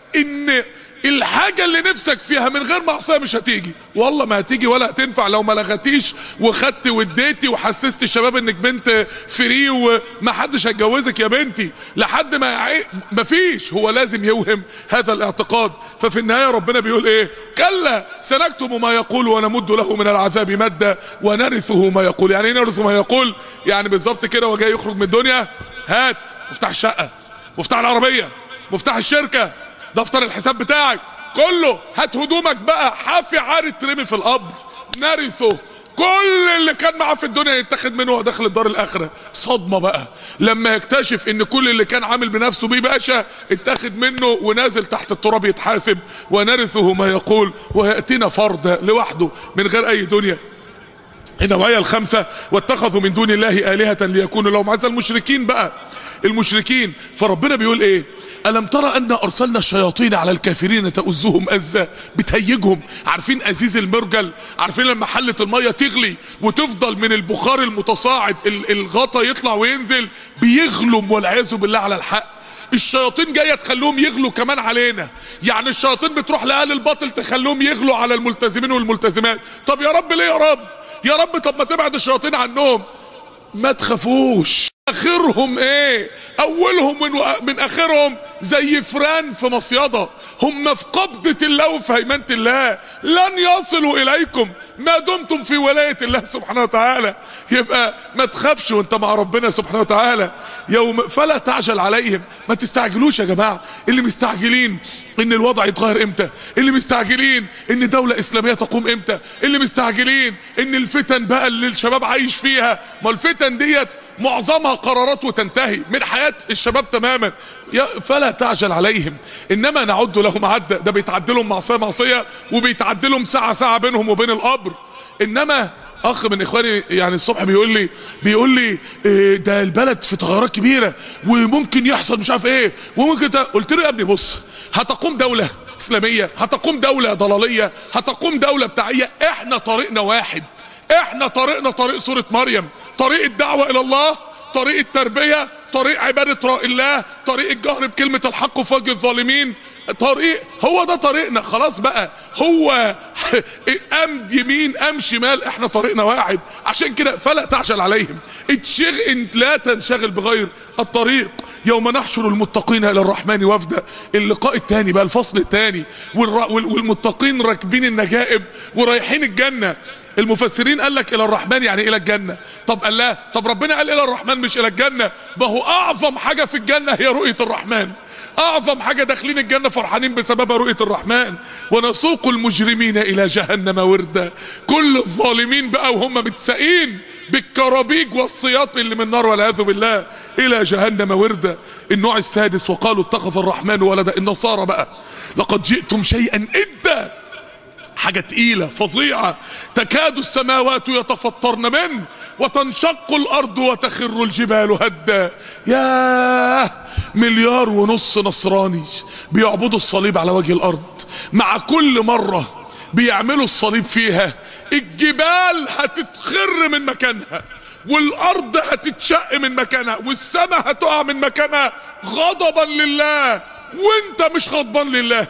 ان الحاجة اللي نفسك فيها من غير معصية مش هتيجي والله ما هتيجي ولا هتنفع لو ما لغتيش وخدت واديتي وحسست الشباب انك بنت فري وما حدش هيتجوزك يا بنتي لحد ما يعي... ما فيش هو لازم يوهم هذا الاعتقاد ففي النهاية ربنا بيقول ايه كلا سنكتب ما يقول ونمد له من العذاب مدا ونرثه ما يقول يعني ايه نرثه ما يقول يعني بالظبط كده وجاي يخرج من الدنيا هات مفتاح الشقة مفتاح العربية مفتاح الشركة دفتر الحساب بتاعك كله هات هدومك بقى حافي عاري ترمي في القبر نرثه كل اللي كان معاه في الدنيا يتاخد منه داخل الدار الاخره صدمه بقى لما يكتشف ان كل اللي كان عامل بنفسه بيه باشا اتاخد منه ونازل تحت التراب يتحاسب ونرثه ما يقول وياتينا فردا لوحده من غير اي دنيا النوعيه الخامسه واتخذوا من دون الله الهه ليكونوا لهم عزا المشركين بقى المشركين فربنا بيقول ايه ألم ترى أن أرسلنا الشياطين على الكافرين تؤزهم أزة بتهيجهم عارفين أزيز المرجل عارفين لما حلة المية تغلي وتفضل من البخار المتصاعد الغطا يطلع وينزل بيغلم والعياذ بالله على الحق الشياطين جايه تخليهم يغلوا كمان علينا يعني الشياطين بتروح لاهل الباطل تخليهم يغلوا على الملتزمين والملتزمات طب يا رب ليه يا رب يا رب طب ما تبعد الشياطين عنهم ما تخافوش اخرهم ايه اولهم من, من اخرهم زي فران في مصيدة هم في قبضة الله وفي هيمنة الله لن يصلوا اليكم ما دمتم في ولاية الله سبحانه وتعالى يبقى ما تخافش وانت مع ربنا سبحانه وتعالى يوم فلا تعجل عليهم ما تستعجلوش يا جماعة اللي مستعجلين ان الوضع يتغير امتى اللي مستعجلين ان دولة اسلامية تقوم امتى اللي مستعجلين ان الفتن بقى اللي الشباب عايش فيها ما الفتن ديت معظمها قرارات وتنتهي من حياة الشباب تماما فلا تعجل عليهم انما نعد لهم عدة ده بيتعدلهم معصية معصية وبيتعدلهم ساعة ساعة بينهم وبين القبر انما اخ من اخواني يعني الصبح بيقول لي بيقول لي إيه ده البلد في تغيرات كبيره وممكن يحصل مش عارف ايه وممكن ده قلت له يا ابني بص هتقوم دوله اسلاميه هتقوم دوله ضلاليه هتقوم دوله بتاعيه احنا طريقنا واحد احنا طريقنا طريق سورة مريم طريق الدعوة الى الله طريق التربية طريق عبادة الله طريق الجهر بكلمة الحق في وجه الظالمين طريق هو ده طريقنا خلاص بقى هو ام يمين ام شمال احنا طريقنا واحد عشان كده فلا تعجل عليهم اتشغل لا تنشغل بغير الطريق يوم نحشر المتقين الى الرحمن وفدا اللقاء الثاني بقى الفصل الثاني والمتقين راكبين النجائب ورايحين الجنه المفسرين قال لك الى الرحمن يعني الى الجنة طب قال لا طب ربنا قال الى الرحمن مش الى الجنة ما هو اعظم حاجة في الجنة هي رؤية الرحمن اعظم حاجة داخلين الجنة فرحانين بسبب رؤية الرحمن ونسوق المجرمين الى جهنم وردا كل الظالمين بقى وهم متساقين بالكرابيج والسياط اللي من نار والعياذ بالله الى جهنم وردا النوع السادس وقالوا اتخذ الرحمن ولدا النصارى بقى لقد جئتم شيئا ادا حاجة تقيلة فظيعة تكاد السماوات يتفطرن منه وتنشق الارض وتخر الجبال هدا ياه مليار ونص نصراني بيعبدوا الصليب على وجه الارض مع كل مرة بيعملوا الصليب فيها الجبال هتتخر من مكانها والارض هتتشق من مكانها والسماء هتقع من مكانها غضبا لله وانت مش غضبان لله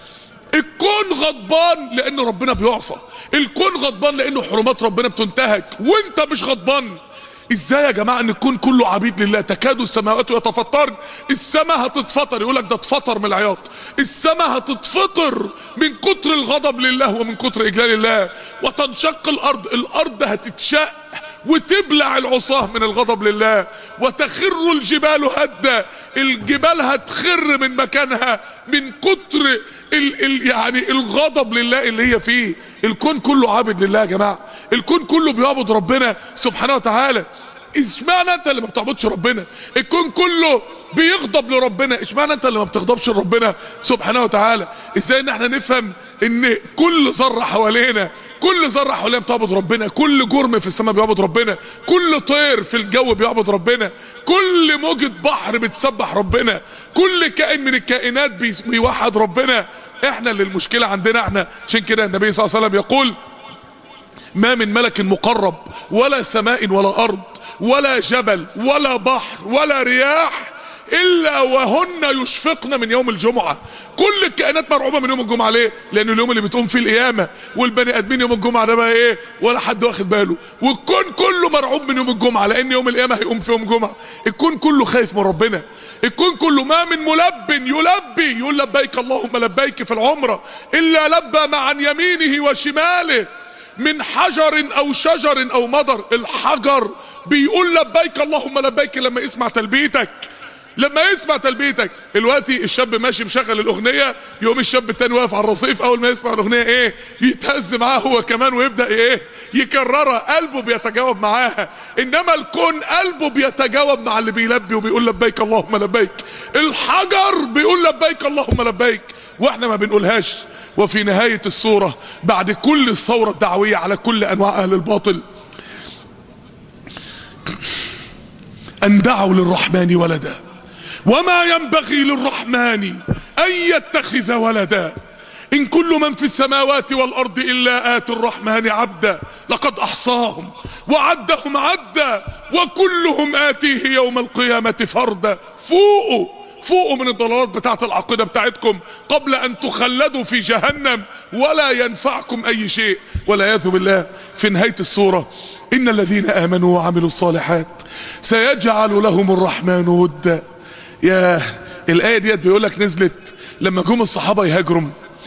الكون غضبان لان ربنا بيعصى الكون غضبان لانه حرمات ربنا بتنتهك وانت مش غضبان ازاي يا جماعه ان الكون كله عبيد لله تكاد السماوات يتفطرن السماء هتتفطر يقول لك ده اتفطر من العياط السماء هتتفطر من كتر الغضب لله ومن كتر اجلال الله وتنشق الارض الارض هتتشق وتبلع العصاه من الغضب لله وتخر الجبال هدا الجبال هتخر من مكانها من كتر ال ال يعني الغضب لله اللي هي فيه الكون كله عابد لله يا جماعه الكون كله بيعبد ربنا سبحانه وتعالى اشمعنى انت اللي ما بتعبدش ربنا الكون كله بيغضب لربنا اشمعنى انت اللي ما بتغضبش لربنا سبحانه وتعالى ازاي ان احنا نفهم ان كل ذره حوالينا كل ذره حوالينا بتعبد ربنا كل جرم في السماء بيعبد ربنا كل طير في الجو بيعبد ربنا كل موجة بحر بتسبح ربنا كل كائن من الكائنات بيوحد ربنا احنا اللي المشكلة عندنا احنا عشان كده النبي صلى الله عليه وسلم يقول ما من ملك مقرب ولا سماء ولا ارض ولا جبل ولا بحر ولا رياح الا وهن يشفقن من يوم الجمعة كل الكائنات مرعوبة من يوم الجمعة ليه لان اليوم اللي بتقوم فيه القيامة والبني ادمين يوم الجمعة ده بقى ايه ولا حد واخد باله والكون كله مرعوب من يوم الجمعة لان يوم القيامة هيقوم في يوم جمعة الكون كله خايف من ربنا الكون كله ما من ملب يلبي يقول لبيك اللهم لبيك في العمرة الا لبى مع عن يمينه وشماله من حجر او شجر او مضر الحجر بيقول لبيك اللهم لبيك لما يسمع تلبيتك لما يسمع تلبيتك دلوقتي الشاب ماشي مشغل الاغنيه يقوم الشاب التاني واقف على الرصيف اول ما يسمع الاغنيه ايه يتهز معاه هو كمان ويبدا ايه يكررها قلبه بيتجاوب معاها انما الكون قلبه بيتجاوب مع اللي بيلبي وبيقول لبيك اللهم لبيك الحجر بيقول لبيك اللهم لبيك واحنا ما بنقولهاش وفي نهاية السورة بعد كل الثورة الدعوية على كل أنواع أهل الباطل أن دعوا للرحمن ولدا وما ينبغي للرحمن أن يتخذ ولدا إن كل من في السماوات والأرض إلا آت الرحمن عبدا لقد أحصاهم وعدهم عدا وكلهم آتيه يوم القيامة فردا فوقوا فوقوا من الضلالات بتاعت العقيدة بتاعتكم قبل ان تخلدوا في جهنم ولا ينفعكم اي شيء والعياذ بالله في نهاية السورة ان الذين امنوا وعملوا الصالحات سيجعل لهم الرحمن ودا يا الايه ديت بيقول لك نزلت لما جم الصحابه يهاجروا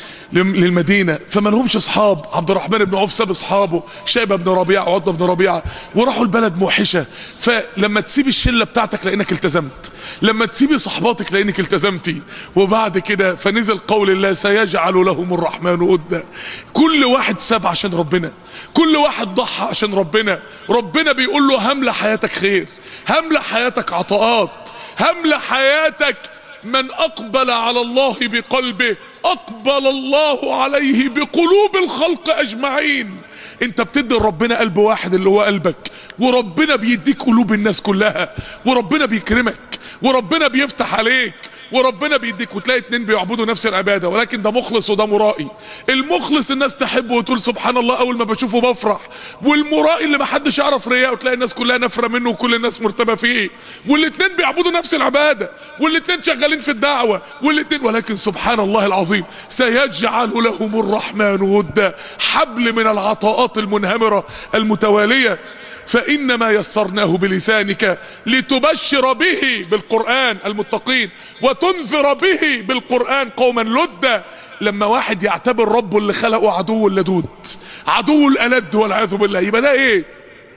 للمدينة فما لهمش اصحاب عبد الرحمن بن عوف ساب اصحابه شيبة بن ربيعة وعضة بن ربيعة وراحوا البلد موحشة فلما تسيب الشلة بتاعتك لانك التزمت لما تسيبي صحباتك لانك التزمتي وبعد كده فنزل قول الله سيجعل لهم الرحمن ودا كل واحد ساب عشان ربنا كل واحد ضحى عشان ربنا ربنا بيقول له هملة حياتك خير هملة حياتك عطاءات هملة حياتك من اقبل على الله بقلبه اقبل الله عليه بقلوب الخلق اجمعين انت بتدي لربنا قلب واحد اللي هو قلبك وربنا بيديك قلوب الناس كلها وربنا بيكرمك وربنا بيفتح عليك وربنا بيديك وتلاقي اتنين بيعبدوا نفس العبادة ولكن ده مخلص وده مرائي المخلص الناس تحبه وتقول سبحان الله اول ما بشوفه بفرح والمرائي اللي محدش يعرف رياء وتلاقي الناس كلها نفرة منه وكل الناس مرتبة فيه والاتنين بيعبدوا نفس العبادة والاتنين شغالين في الدعوة والاتنين ولكن سبحان الله العظيم سيجعل لهم الرحمن ودا حبل من العطاءات المنهمرة المتوالية فإنما يسرناه بلسانك لتبشر به بالقرآن المتقين وتنذر به بالقرآن قوما لدا لما واحد يعتبر ربه اللي خلقه عدو اللدود عدو الألد والعياذ بالله يبقى ده ايه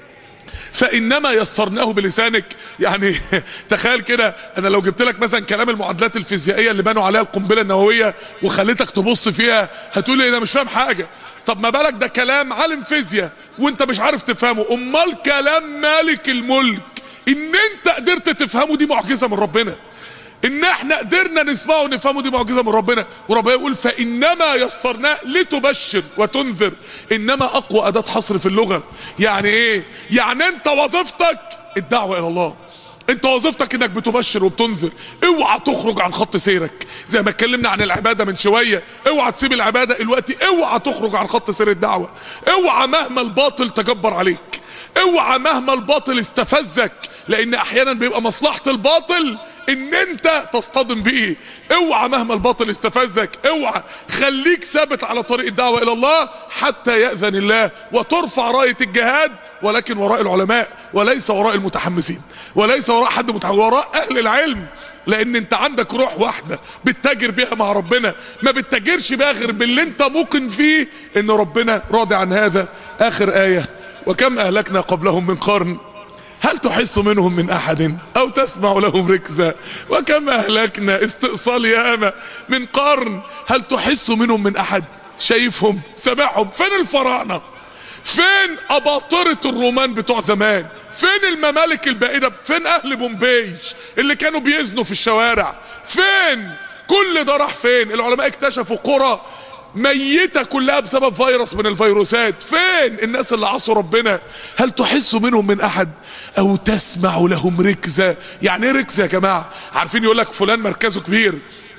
فانما يسرناه بلسانك يعني تخيل كده انا لو جبت لك مثلا كلام المعادلات الفيزيائيه اللي بنوا عليها القنبله النوويه وخليتك تبص فيها هتقول ايه انا مش فاهم حاجه طب ما بالك ده كلام عالم فيزياء وانت مش عارف تفهمه امال كلام مالك الملك ان انت قدرت تفهمه دي معجزه من ربنا ان احنا قدرنا نسمعه ونفهمه دي معجزه من ربنا وربنا يقول فانما يسرناه لتبشر وتنذر انما اقوى اداه حصر في اللغه يعني ايه يعني انت وظيفتك الدعوه الى الله انت وظيفتك انك بتبشر وبتنذر اوعى تخرج عن خط سيرك زي ما اتكلمنا عن العباده من شويه اوعى تسيب العباده دلوقتي اوعى تخرج عن خط سير الدعوه اوعى مهما الباطل تجبر عليك اوعى مهما الباطل استفزك لان احيانا بيبقى مصلحه الباطل ان انت تصطدم بيه اوعى مهما الباطل استفزك اوعى خليك ثابت على طريق الدعوه الى الله حتى ياذن الله وترفع رايه الجهاد ولكن وراء العلماء وليس وراء المتحمسين وليس وراء حد متحمس وراء اهل العلم لان انت عندك روح واحده بتتاجر بيها مع ربنا ما بتتاجرش بيها غير باللي انت موقن فيه ان ربنا راضي عن هذا اخر ايه وكم اهلكنا قبلهم من قرن هل تحس منهم من احد او تسمع لهم ركزا وكم اهلكنا استئصال ياما من قرن هل تحس منهم من احد شايفهم سامعهم فين الفراعنه فين اباطرة الرومان بتوع زمان فين الممالك البائدة فين اهل بومبي اللي كانوا بيزنوا في الشوارع فين كل ده راح فين العلماء اكتشفوا قرى ميتة كلها بسبب فيروس من الفيروسات فين الناس اللي عصوا ربنا هل تحس منهم من احد او تسمع لهم ركزة يعني ايه ركزة يا جماعة عارفين يقول لك فلان مركزه كبير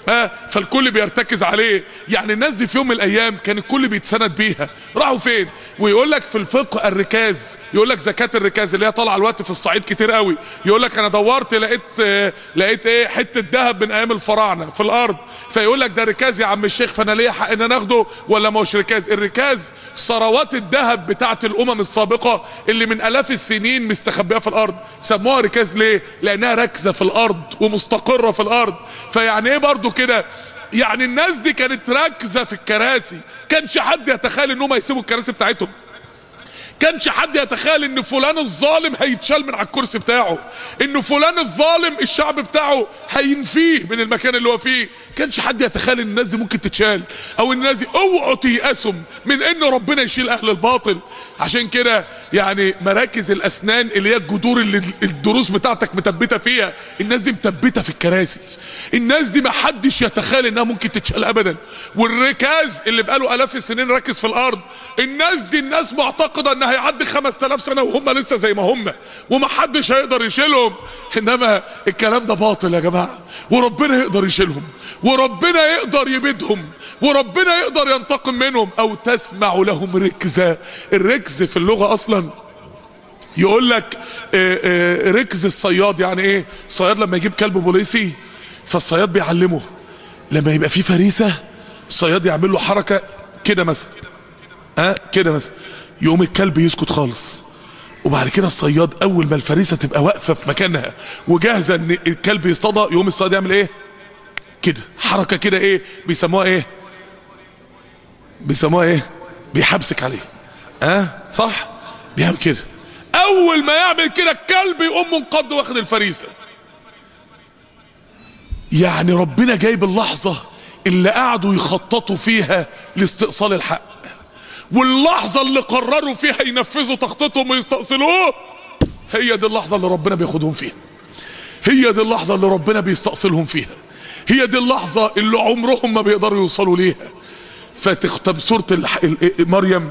ها فالكل بيرتكز عليه يعني الناس دي في يوم من الايام كان الكل بيتسند بيها راحوا فين ويقول لك في الفقه الركاز يقول لك زكاه الركاز اللي هي طالعه الوقت في الصعيد كتير قوي يقول لك انا دورت لقيت آه، لقيت ايه حته ذهب من ايام الفراعنه في الارض فيقول لك ده ركاز يا عم الشيخ فانا ليا حق ان انا اخده ولا ما هوش ركاز الركاز ثروات الذهب بتاعت الامم السابقه اللي من الاف السنين مستخبيه في الارض سموها ركاز ليه لانها راكزه في الارض ومستقره في الارض فيعني ايه برضو كده يعني الناس دي كانت راكزه في الكراسي كانش حد يتخيل انهم هيسيبوا الكراسي بتاعتهم كانش حد يتخيل ان فلان الظالم هيتشال من على الكرسي بتاعه ان فلان الظالم الشعب بتاعه هينفيه من المكان اللي هو فيه كانش حد يتخيل ان الناس دي ممكن تتشال او ان الناس دي اوعوا تيأسوا من ان ربنا يشيل اهل الباطل عشان كده يعني مراكز الاسنان اللي هي الجذور اللي الدروس بتاعتك مثبته فيها الناس دي مثبته في الكراسي الناس دي ما حدش يتخيل انها ممكن تتشال ابدا والركاز اللي بقاله الاف السنين راكز في الارض الناس دي الناس معتقده ان هيعدي 5000 سنه وهم لسه زي ما هم ومحدش هيقدر يشيلهم انما الكلام ده باطل يا جماعه وربنا يقدر يشيلهم وربنا يقدر يبيدهم وربنا يقدر ينتقم منهم او تسمع لهم ركزه الركز في اللغه اصلا يقول لك آه، آه، ركز الصياد يعني ايه الصياد لما يجيب كلب بوليسي فالصياد بيعلمه لما يبقى فيه فريسه الصياد يعمل له حركه كده مثلا ها كده مثلا يقوم الكلب يسكت خالص وبعد كده الصياد اول ما الفريسه تبقى واقفه في مكانها وجاهزه ان الكلب يصطادها يقوم الصياد يعمل ايه كده حركه كده ايه بيسموها ايه بيسموها ايه بيحبسك عليه ها أه؟ صح بيعمل كده اول ما يعمل كده الكلب يقوم منقض واخد الفريسه يعني ربنا جايب اللحظه اللي قعدوا يخططوا فيها لاستئصال الحق واللحظه اللي قرروا فيها ينفذوا تخطيطهم ويستأصلوه هي دي اللحظه اللي ربنا بياخدهم فيها هي دي اللحظه اللي ربنا بيستأصلهم فيها هي دي اللحظه اللي عمرهم ما بيقدروا يوصلوا ليها فتختم سوره الح... ال- مريم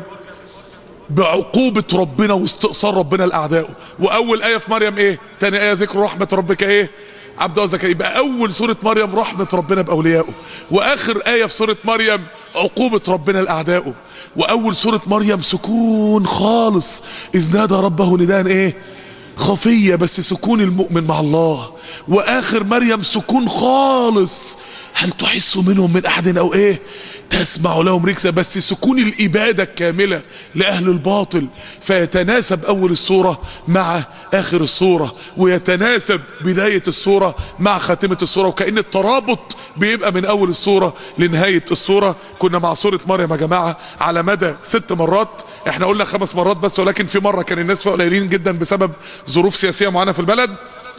بعقوبة ربنا واستئصال ربنا لأعدائه وأول آية في مريم إيه تاني آية ذكر رحمة ربك إيه عبد زكريا يبقى أول سورة مريم رحمة ربنا بأوليائه وآخر آية في سورة مريم عقوبة ربنا لأعدائه وأول سورة مريم سكون خالص إذ نادى ربه نداء إيه خفية بس سكون المؤمن مع الله واخر مريم سكون خالص هل تحس منهم من احد او ايه تسمع لهم ركسة بس سكون الابادة الكاملة لاهل الباطل فيتناسب اول الصورة مع اخر الصورة ويتناسب بداية الصورة مع خاتمة الصورة وكأن الترابط بيبقى من اول الصورة لنهاية الصورة كنا مع صورة مريم يا جماعة على مدى ست مرات احنا قلنا خمس مرات بس ولكن في مرة كان الناس فيها قليلين جدا بسبب ظروف سياسية معينة في البلد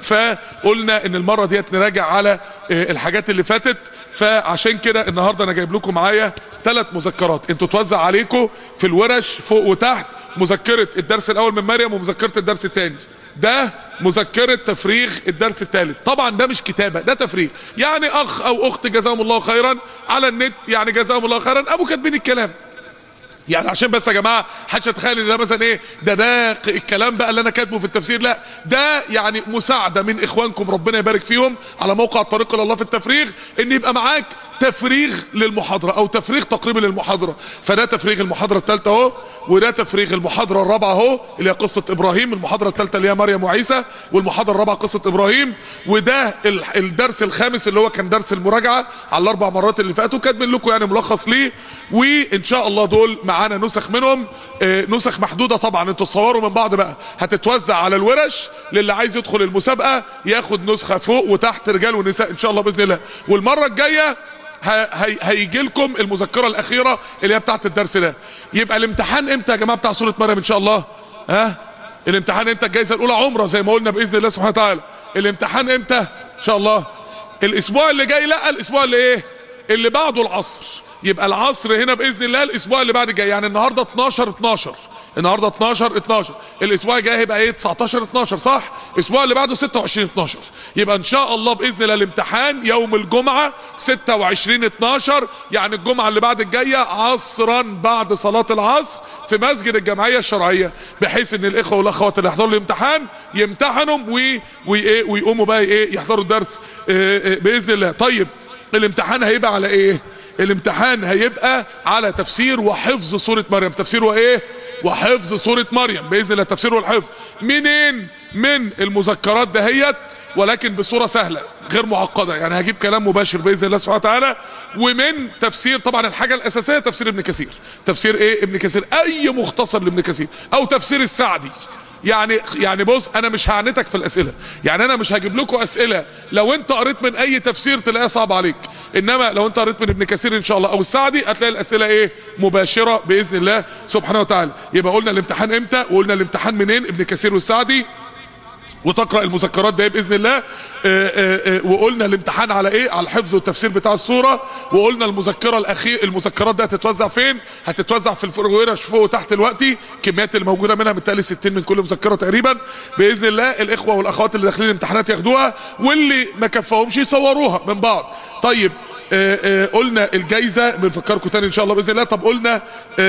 فقلنا ان المره ديت نراجع على آه، الحاجات اللي فاتت فعشان كده النهارده انا جايب لكم معايا ثلاث مذكرات انتوا توزع عليكم في الورش فوق وتحت مذكره الدرس الاول من مريم ومذكره الدرس الثاني ده مذكرة تفريغ الدرس الثالث طبعا ده مش كتابة ده تفريغ يعني اخ او اخت جزاهم الله خيرا على النت يعني جزاهم الله خيرا ابو كاتبين الكلام يعني عشان بس يا جماعه محدش يتخيل ان ده مثلا ايه ده ده ق- الكلام بقى اللي انا كاتبه في التفسير لا ده يعني مساعده من اخوانكم ربنا يبارك فيهم على موقع الطريق الى الله في التفريغ ان يبقى معاك تفريغ للمحاضره او تفريغ تقريبي للمحاضره فده تفريغ المحاضره الثالثه اهو وده تفريغ المحاضره الرابعه اهو اللي هي قصه ابراهيم المحاضره الثالثه اللي هي مريم وعيسى والمحاضره الرابعه قصه ابراهيم وده ال- الدرس الخامس اللي هو كان درس المراجعه على الاربع مرات اللي فاتوا كاتبين لكم يعني ملخص ليه وان شاء الله دول معانا نسخ منهم آه، نسخ محدوده طبعا انتوا تصوروا من بعض بقى هتتوزع على الورش للي عايز يدخل المسابقه ياخد نسخه فوق وتحت رجال ونساء ان شاء الله باذن الله والمره الجايه هيجي لكم المذكره الاخيره اللي هي بتاعت الدرس ده يبقى الامتحان امتى يا جماعه بتاع سوره مريم ان شاء الله ها الامتحان امتى الجايزه الاولى عمره زي ما قلنا باذن الله سبحانه وتعالى الامتحان امتى ان شاء الله الاسبوع اللي جاي لا الاسبوع اللي ايه اللي بعده العصر يبقى العصر هنا باذن الله الاسبوع اللي بعد الجاي يعني النهارده 12 12 النهارده 12 12 الاسبوع الجاي هيبقى ايه 19 12 صح الاسبوع اللي بعده 26 12 يبقى ان شاء الله باذن الله الامتحان يوم الجمعه 26 12 يعني الجمعه اللي بعد الجايه عصرا بعد صلاه العصر في مسجد الجمعيه الشرعيه بحيث ان الاخوه والاخوات اللي يحضروا الامتحان يمتحنوا وي- وي- إيه ويقوموا بقى ايه يحضروا الدرس إيه إيه باذن الله طيب الامتحان هيبقى على ايه الامتحان هيبقى على تفسير وحفظ سورة مريم تفسير وايه وحفظ سورة مريم بإذن الله التفسير والحفظ منين من المذكرات دهيت ولكن بصورة سهلة غير معقدة يعني هجيب كلام مباشر بإذن الله سبحانه وتعالى ومن تفسير طبعا الحاجة الأساسية تفسير ابن كثير تفسير ايه ابن كثير أي مختصر لابن كثير أو تفسير السعدي يعني يعني بص انا مش هعنتك في الاسئله يعني انا مش هجيب لكم اسئله لو انت قريت من اي تفسير تلاقيها صعب عليك انما لو انت قريت من ابن كثير ان شاء الله او السعدي هتلاقي الاسئله ايه مباشره باذن الله سبحانه وتعالى يبقى قلنا الامتحان امتى وقلنا الامتحان منين ابن كثير والسعدي وتقرا المذكرات ده باذن الله آآ آآ وقلنا الامتحان على ايه على الحفظ والتفسير بتاع الصوره وقلنا المذكره الاخير المذكرات دي هتتوزع فين هتتوزع في الفرويرش فوق وتحت دلوقتي كميات اللي موجوده منها بالتالي 60 من كل مذكره تقريبا باذن الله الاخوه والاخوات اللي داخلين الامتحانات ياخدوها واللي ما كفاهمش يصوروها من بعض طيب آآ آآ قلنا الجايزه بنفكركم تاني ان شاء الله باذن الله طب قلنا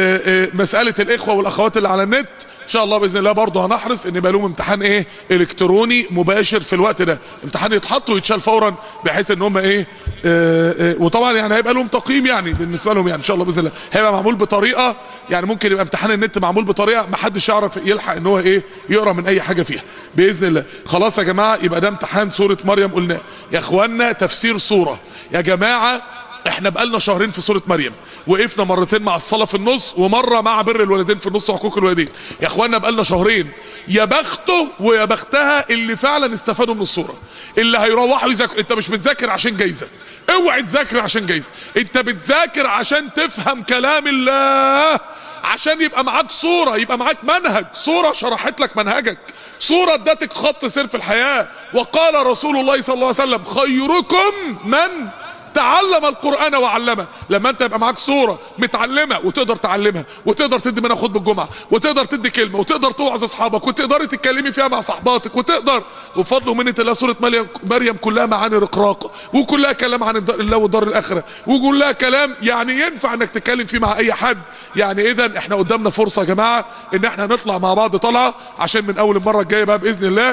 آآ مساله الاخوه والاخوات اللي على النت ان شاء الله باذن الله برضه هنحرص ان يبقى لهم امتحان ايه الكتروني مباشر في الوقت ده امتحان يتحط ويتشال فورا بحيث ان هم ايه آآ آآ وطبعا يعني هيبقى لهم تقييم يعني بالنسبه لهم يعني ان شاء الله باذن الله هيبقى معمول بطريقه يعني ممكن يبقى امتحان النت معمول بطريقه ما حدش يعرف يلحق ان هو ايه يقرا من اي حاجه فيها باذن الله خلاص يا جماعه يبقى ده امتحان سوره مريم قلناه يا اخوانا تفسير سوره يا جماعه احنا بقالنا شهرين في سوره مريم وقفنا مرتين مع الصلاه في النص ومره مع بر الوالدين في النص وحقوق الوالدين يا اخوانا بقالنا شهرين يا بخته ويا بختها اللي فعلا استفادوا من الصوره اللي هيروحوا يذاكروا انت مش بتذاكر عشان جايزه اوعي تذاكر عشان جايزه انت بتذاكر عشان تفهم كلام الله عشان يبقى معاك صورة يبقى معاك منهج صورة شرحت لك منهجك صورة ادتك خط سير في الحياة وقال رسول الله صلى الله عليه وسلم خيركم من تعلم القرآن وعلمه لما انت يبقى معاك صورة متعلمة وتقدر تعلمها وتقدر تدي منها خطبة الجمعة وتقدر تدي كلمة وتقدر توعظ اصحابك وتقدري تتكلمي فيها مع صحباتك وتقدر وفضل ومنة الله سورة مريم مريم كلها معاني رقراقة وكلها كلام عن الدار الله والدار الاخرة وكلها كلام يعني ينفع انك تتكلم فيه مع اي حد يعني اذا احنا قدامنا فرصة يا جماعة ان احنا نطلع مع بعض طلعة عشان من اول المرة الجاية بقى باذن الله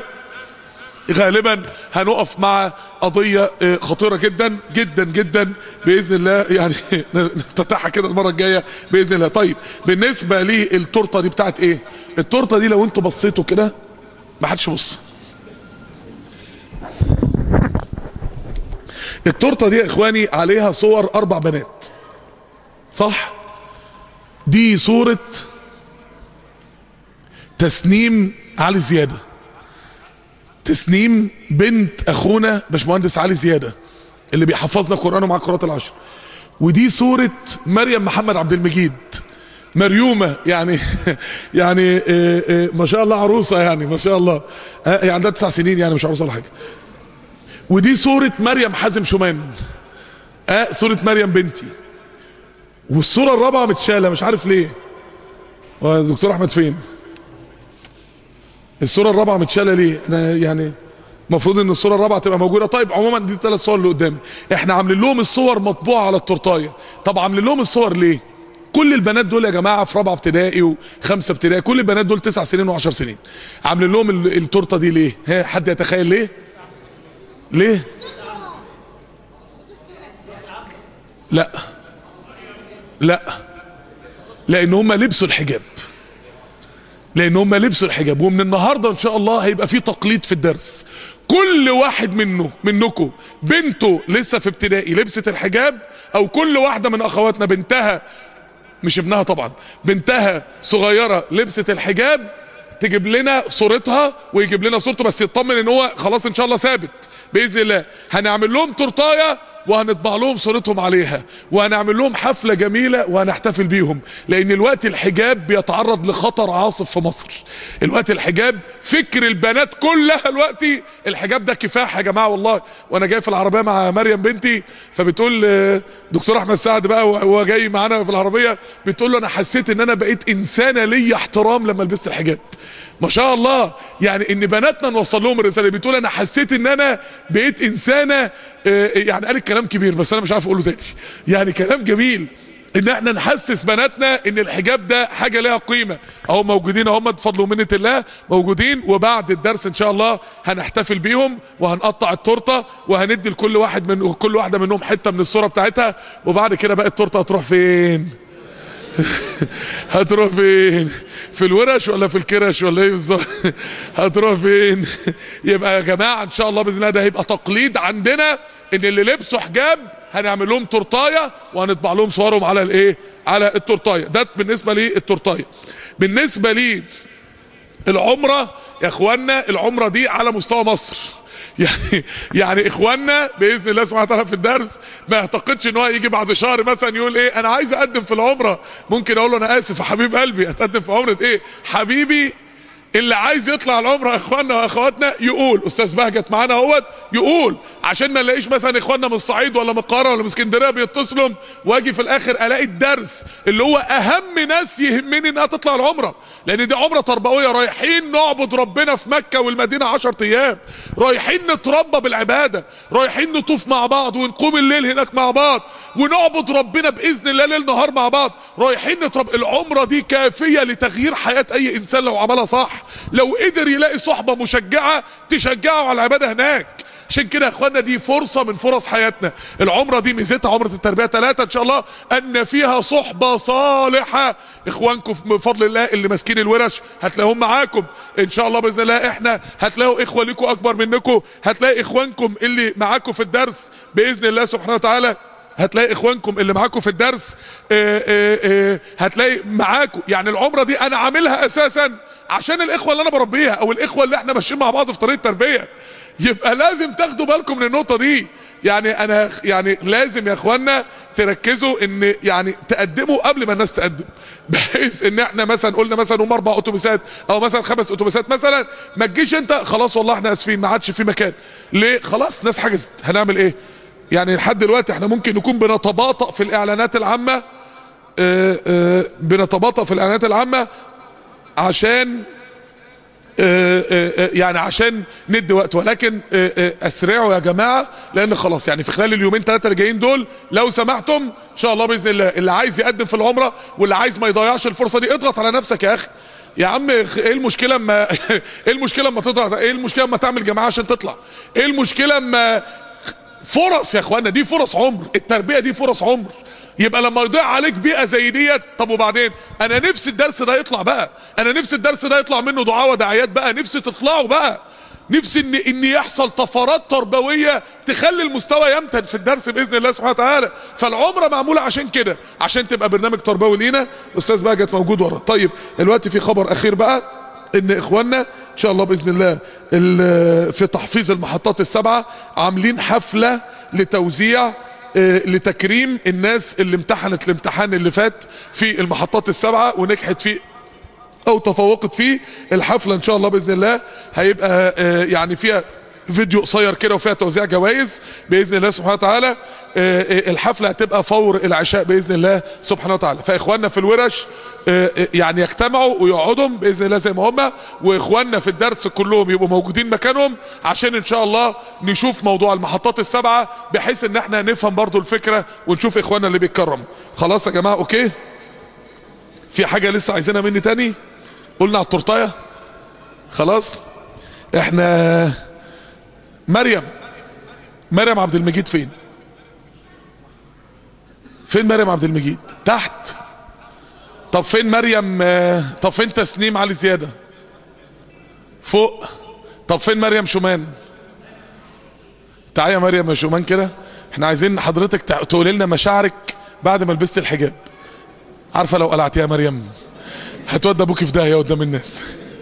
غالبا هنقف مع قضية خطيرة جدا جدا جدا بإذن الله يعني نفتتحها كده المرة الجاية بإذن الله طيب بالنسبة للتورتة دي بتاعت ايه التورتة دي لو انتوا بصيتوا كده ما حدش بص التورتة دي يا اخواني عليها صور اربع بنات صح دي صورة تسنيم علي زياده تسنيم بنت اخونا باشمهندس علي زياده اللي بيحفظنا القران ومع القراءات العشر ودي صوره مريم محمد عبد المجيد مريومه يعني يعني اه اه ما شاء الله عروسه يعني ما شاء الله هي عندها تسع سنين يعني مش عروسه ولا حاجه ودي صوره مريم حازم شومان اه صوره مريم بنتي والصوره الرابعه متشاله مش عارف ليه دكتور احمد فين الصوره الرابعه متشاله ليه انا يعني المفروض ان الصوره الرابعه تبقى موجوده طيب عموما دي الثلاث صور اللي قدامي احنا عاملين لهم الصور مطبوعه على التورتايه طب عاملين لهم الصور ليه كل البنات دول يا جماعه في رابعه ابتدائي وخمسه ابتدائي كل البنات دول تسع سنين وعشر سنين عاملين لهم التورته دي ليه ها حد يتخيل ليه ليه لا لا لان هم لبسوا الحجاب لان هم لبسوا الحجاب ومن النهارده ان شاء الله هيبقى في تقليد في الدرس كل واحد منه منكم بنته لسه في ابتدائي لبست الحجاب او كل واحده من اخواتنا بنتها مش ابنها طبعا بنتها صغيره لبست الحجاب تجيب لنا صورتها ويجيب لنا صورته بس يطمن ان هو خلاص ان شاء الله ثابت باذن الله هنعمل لهم تورتايه وهنطبع لهم صورتهم عليها وهنعمل لهم حفلة جميلة وهنحتفل بيهم لان الوقت الحجاب بيتعرض لخطر عاصف في مصر الوقت الحجاب فكر البنات كلها الوقت الحجاب ده كفاح يا جماعة والله وانا جاي في العربية مع مريم بنتي فبتقول دكتور احمد سعد بقى وهو جاي معانا في العربية بتقول له انا حسيت ان انا بقيت انسانة ليا احترام لما لبست الحجاب ما شاء الله يعني ان بناتنا نوصل لهم الرساله بتقول انا حسيت ان انا بقيت انسانه يعني قالت كلام كبير بس انا مش عارف اقوله تاني يعني كلام جميل ان احنا نحسس بناتنا ان الحجاب ده حاجه ليها قيمه اهو موجودين اهم بفضل ومنه الله موجودين وبعد الدرس ان شاء الله هنحتفل بيهم وهنقطع التورته وهندي لكل واحد من كل واحده منهم حته من الصوره بتاعتها وبعد كده بقى التورته هتروح فين هتروح فين في الورش ولا في الكرش ولا ايه بالظبط هتروح فين يبقى يا جماعه ان شاء الله باذن الله ده هيبقى تقليد عندنا ان اللي لبسوا حجاب هنعمل لهم تورتايه وهنطبع لهم صورهم على الايه على التورتايه ده بالنسبه للتورتايه بالنسبه لي العمره يا اخوانا العمره دي على مستوى مصر يعني يعني اخواننا باذن الله سبحانه وتعالى في الدرس ما يعتقدش ان هو يجي بعد شهر مثلا يقول ايه انا عايز اقدم في العمره ممكن اقول له انا اسف يا حبيب قلبي اتقدم في عمره ايه حبيبي اللي عايز يطلع العمره يا اخواننا واخواتنا يقول استاذ بهجت معانا اهوت يقول عشان ما نلاقيش مثلا اخواننا من الصعيد ولا من القاهره ولا من اسكندريه بيتصلوا واجي في الاخر الاقي الدرس اللي هو اهم ناس يهمني انها تطلع العمره لان دي عمره تربويه رايحين نعبد ربنا في مكه والمدينه 10 ايام رايحين نتربى بالعباده رايحين نطوف مع بعض ونقوم الليل هناك مع بعض ونعبد ربنا باذن الله ليل نهار مع بعض رايحين نتربى العمره دي كافيه لتغيير حياه اي انسان لو عملها صح لو قدر يلاقي صحبه مشجعه تشجعه على العباده هناك عشان كده يا اخوانا دي فرصة من فرص حياتنا العمرة دي ميزتها عمرة التربية ثلاثة ان شاء الله ان فيها صحبة صالحة اخوانكم بفضل الله اللي ماسكين الورش هتلاقيهم معاكم ان شاء الله باذن الله احنا هتلاقوا اخوة لكم اكبر منكم هتلاقي اخوانكم اللي معاكم في الدرس باذن الله سبحانه وتعالى هتلاقي اخوانكم اللي معاكم في الدرس اه اه اه هتلاقي معاكم يعني العمرة دي انا عاملها اساسا عشان الاخوة اللي انا بربيها او الاخوة اللي احنا ماشيين مع بعض في طريق التربية يبقى لازم تاخدوا بالكم من النقطة دي يعني انا يعني لازم يا اخوانا تركزوا ان يعني تقدموا قبل ما الناس تقدم بحيث ان احنا مثلا قلنا مثلا هم اربع اتوبيسات او مثلا خمس اتوبيسات مثلا ما تجيش انت خلاص والله احنا اسفين ما عادش في مكان ليه خلاص ناس حجزت هنعمل ايه يعني لحد دلوقتي احنا ممكن نكون بنتباطأ في الاعلانات العامة اه اه بنتباطأ في الاعلانات العامة عشان آآ آآ يعني عشان ندي وقت ولكن آآ اسرعوا يا جماعه لان خلاص يعني في خلال اليومين ثلاثه اللي جايين دول لو سمحتم ان شاء الله باذن الله اللي عايز يقدم في العمره واللي عايز ما يضيعش الفرصه دي اضغط على نفسك يا اخي يا عم ايه المشكله اما ايه المشكله اما تضغط ايه المشكله اما تعمل جماعه عشان تطلع ايه المشكله اما فرص يا اخوانا دي فرص عمر التربيه دي فرص عمر يبقى لما يضيع عليك بيئه زي ديت طب وبعدين انا نفسي الدرس ده يطلع بقى انا نفسي الدرس ده يطلع منه دعاء ودعايات بقى نفسي تطلعوا بقى نفسي ان ان يحصل طفرات تربويه تخلي المستوى يمتد في الدرس باذن الله سبحانه وتعالى فالعمره معموله عشان كده عشان تبقى برنامج تربوي لينا استاذ بهجت موجود ورا طيب دلوقتي في خبر اخير بقى ان اخواننا ان شاء الله باذن الله في تحفيظ المحطات السبعه عاملين حفله لتوزيع لتكريم الناس اللي امتحنت الامتحان اللي فات في المحطات السبعة ونجحت فيه او تفوقت فيه الحفلة ان شاء الله باذن الله هيبقى يعني فيها فيديو قصير كده وفيها توزيع جوائز باذن الله سبحانه وتعالى الحفله هتبقى فور العشاء باذن الله سبحانه وتعالى فاخواننا في الورش يعني يجتمعوا ويقعدوا باذن الله زي ما هم واخواننا في الدرس كلهم يبقوا موجودين مكانهم عشان ان شاء الله نشوف موضوع المحطات السبعه بحيث ان احنا نفهم برضو الفكره ونشوف اخواننا اللي بيتكرم خلاص يا جماعه اوكي في حاجه لسه عايزينها مني تاني قلنا على التورتايه خلاص احنا مريم مريم عبد المجيد فين فين مريم عبد المجيد تحت طب فين مريم طب فين تسنيم علي زيادة فوق طب فين مريم شومان تعالى يا مريم يا شومان كده احنا عايزين حضرتك تقول لنا مشاعرك بعد ما لبست الحجاب عارفه لو قلعتيها يا مريم هتودي ابوكي في داهيه قدام الناس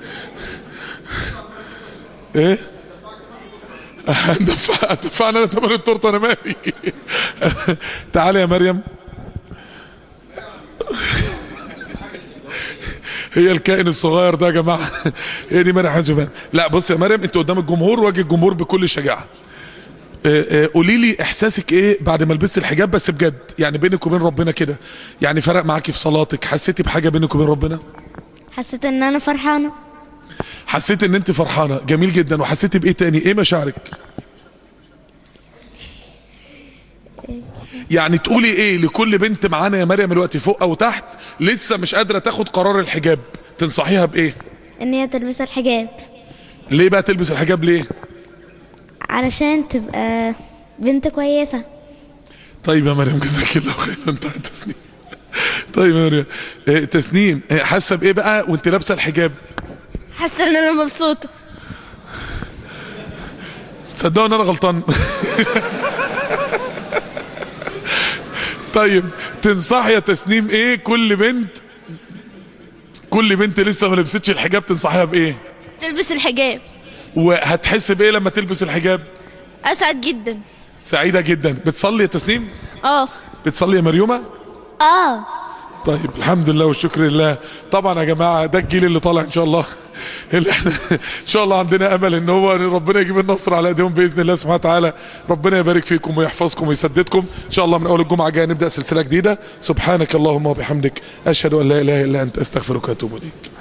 ايه دفع دفعنا انا ثمن التورته انا مالي تعالي يا مريم هي الكائن الصغير ده يا جماعه هي دي مريم حزبان لا بص يا مريم انت قدام الجمهور واجه الجمهور بكل شجاعه قولي لي احساسك ايه بعد ما لبست الحجاب بس بجد يعني بينك وبين ربنا كده يعني فرق معاكي في صلاتك حسيتي بحاجه بينك وبين ربنا حسيت ان انا فرحانه حسيت ان انت فرحانه جميل جدا وحسيتي بايه تاني ايه مشاعرك يعني تقولي ايه لكل بنت معانا يا مريم دلوقتي فوق او تحت لسه مش قادره تاخد قرار الحجاب تنصحيها بايه ان هي تلبس الحجاب ليه بقى تلبس الحجاب ليه علشان تبقى بنت كويسة طيب يا مريم جزاك الله خير انت تسنيم طيب يا مريم إيه تسنيم إيه حاسه بايه بقى وانت لابسه الحجاب حاسة ان انا مبسوطة تصدقوا ان انا غلطان طيب تنصحي يا تسنيم ايه كل بنت كل بنت لسه ما لبستش الحجاب تنصحيها بايه تلبس الحجاب وهتحس بايه لما تلبس الحجاب اسعد جدا سعيده جدا بتصلي يا تسنيم اه بتصلي يا مريومه اه طيب الحمد لله والشكر لله طبعا يا جماعه ده الجيل اللي طالع ان شاء الله اللي احنا ان شاء الله عندنا امل ان هو ربنا يجيب النصر على ايديهم باذن الله سبحانه وتعالى ربنا يبارك فيكم ويحفظكم ويسددكم ان شاء الله من اول الجمعه الجايه نبدا سلسله جديده سبحانك اللهم وبحمدك اشهد ان لا اله الا انت استغفرك واتوب اليك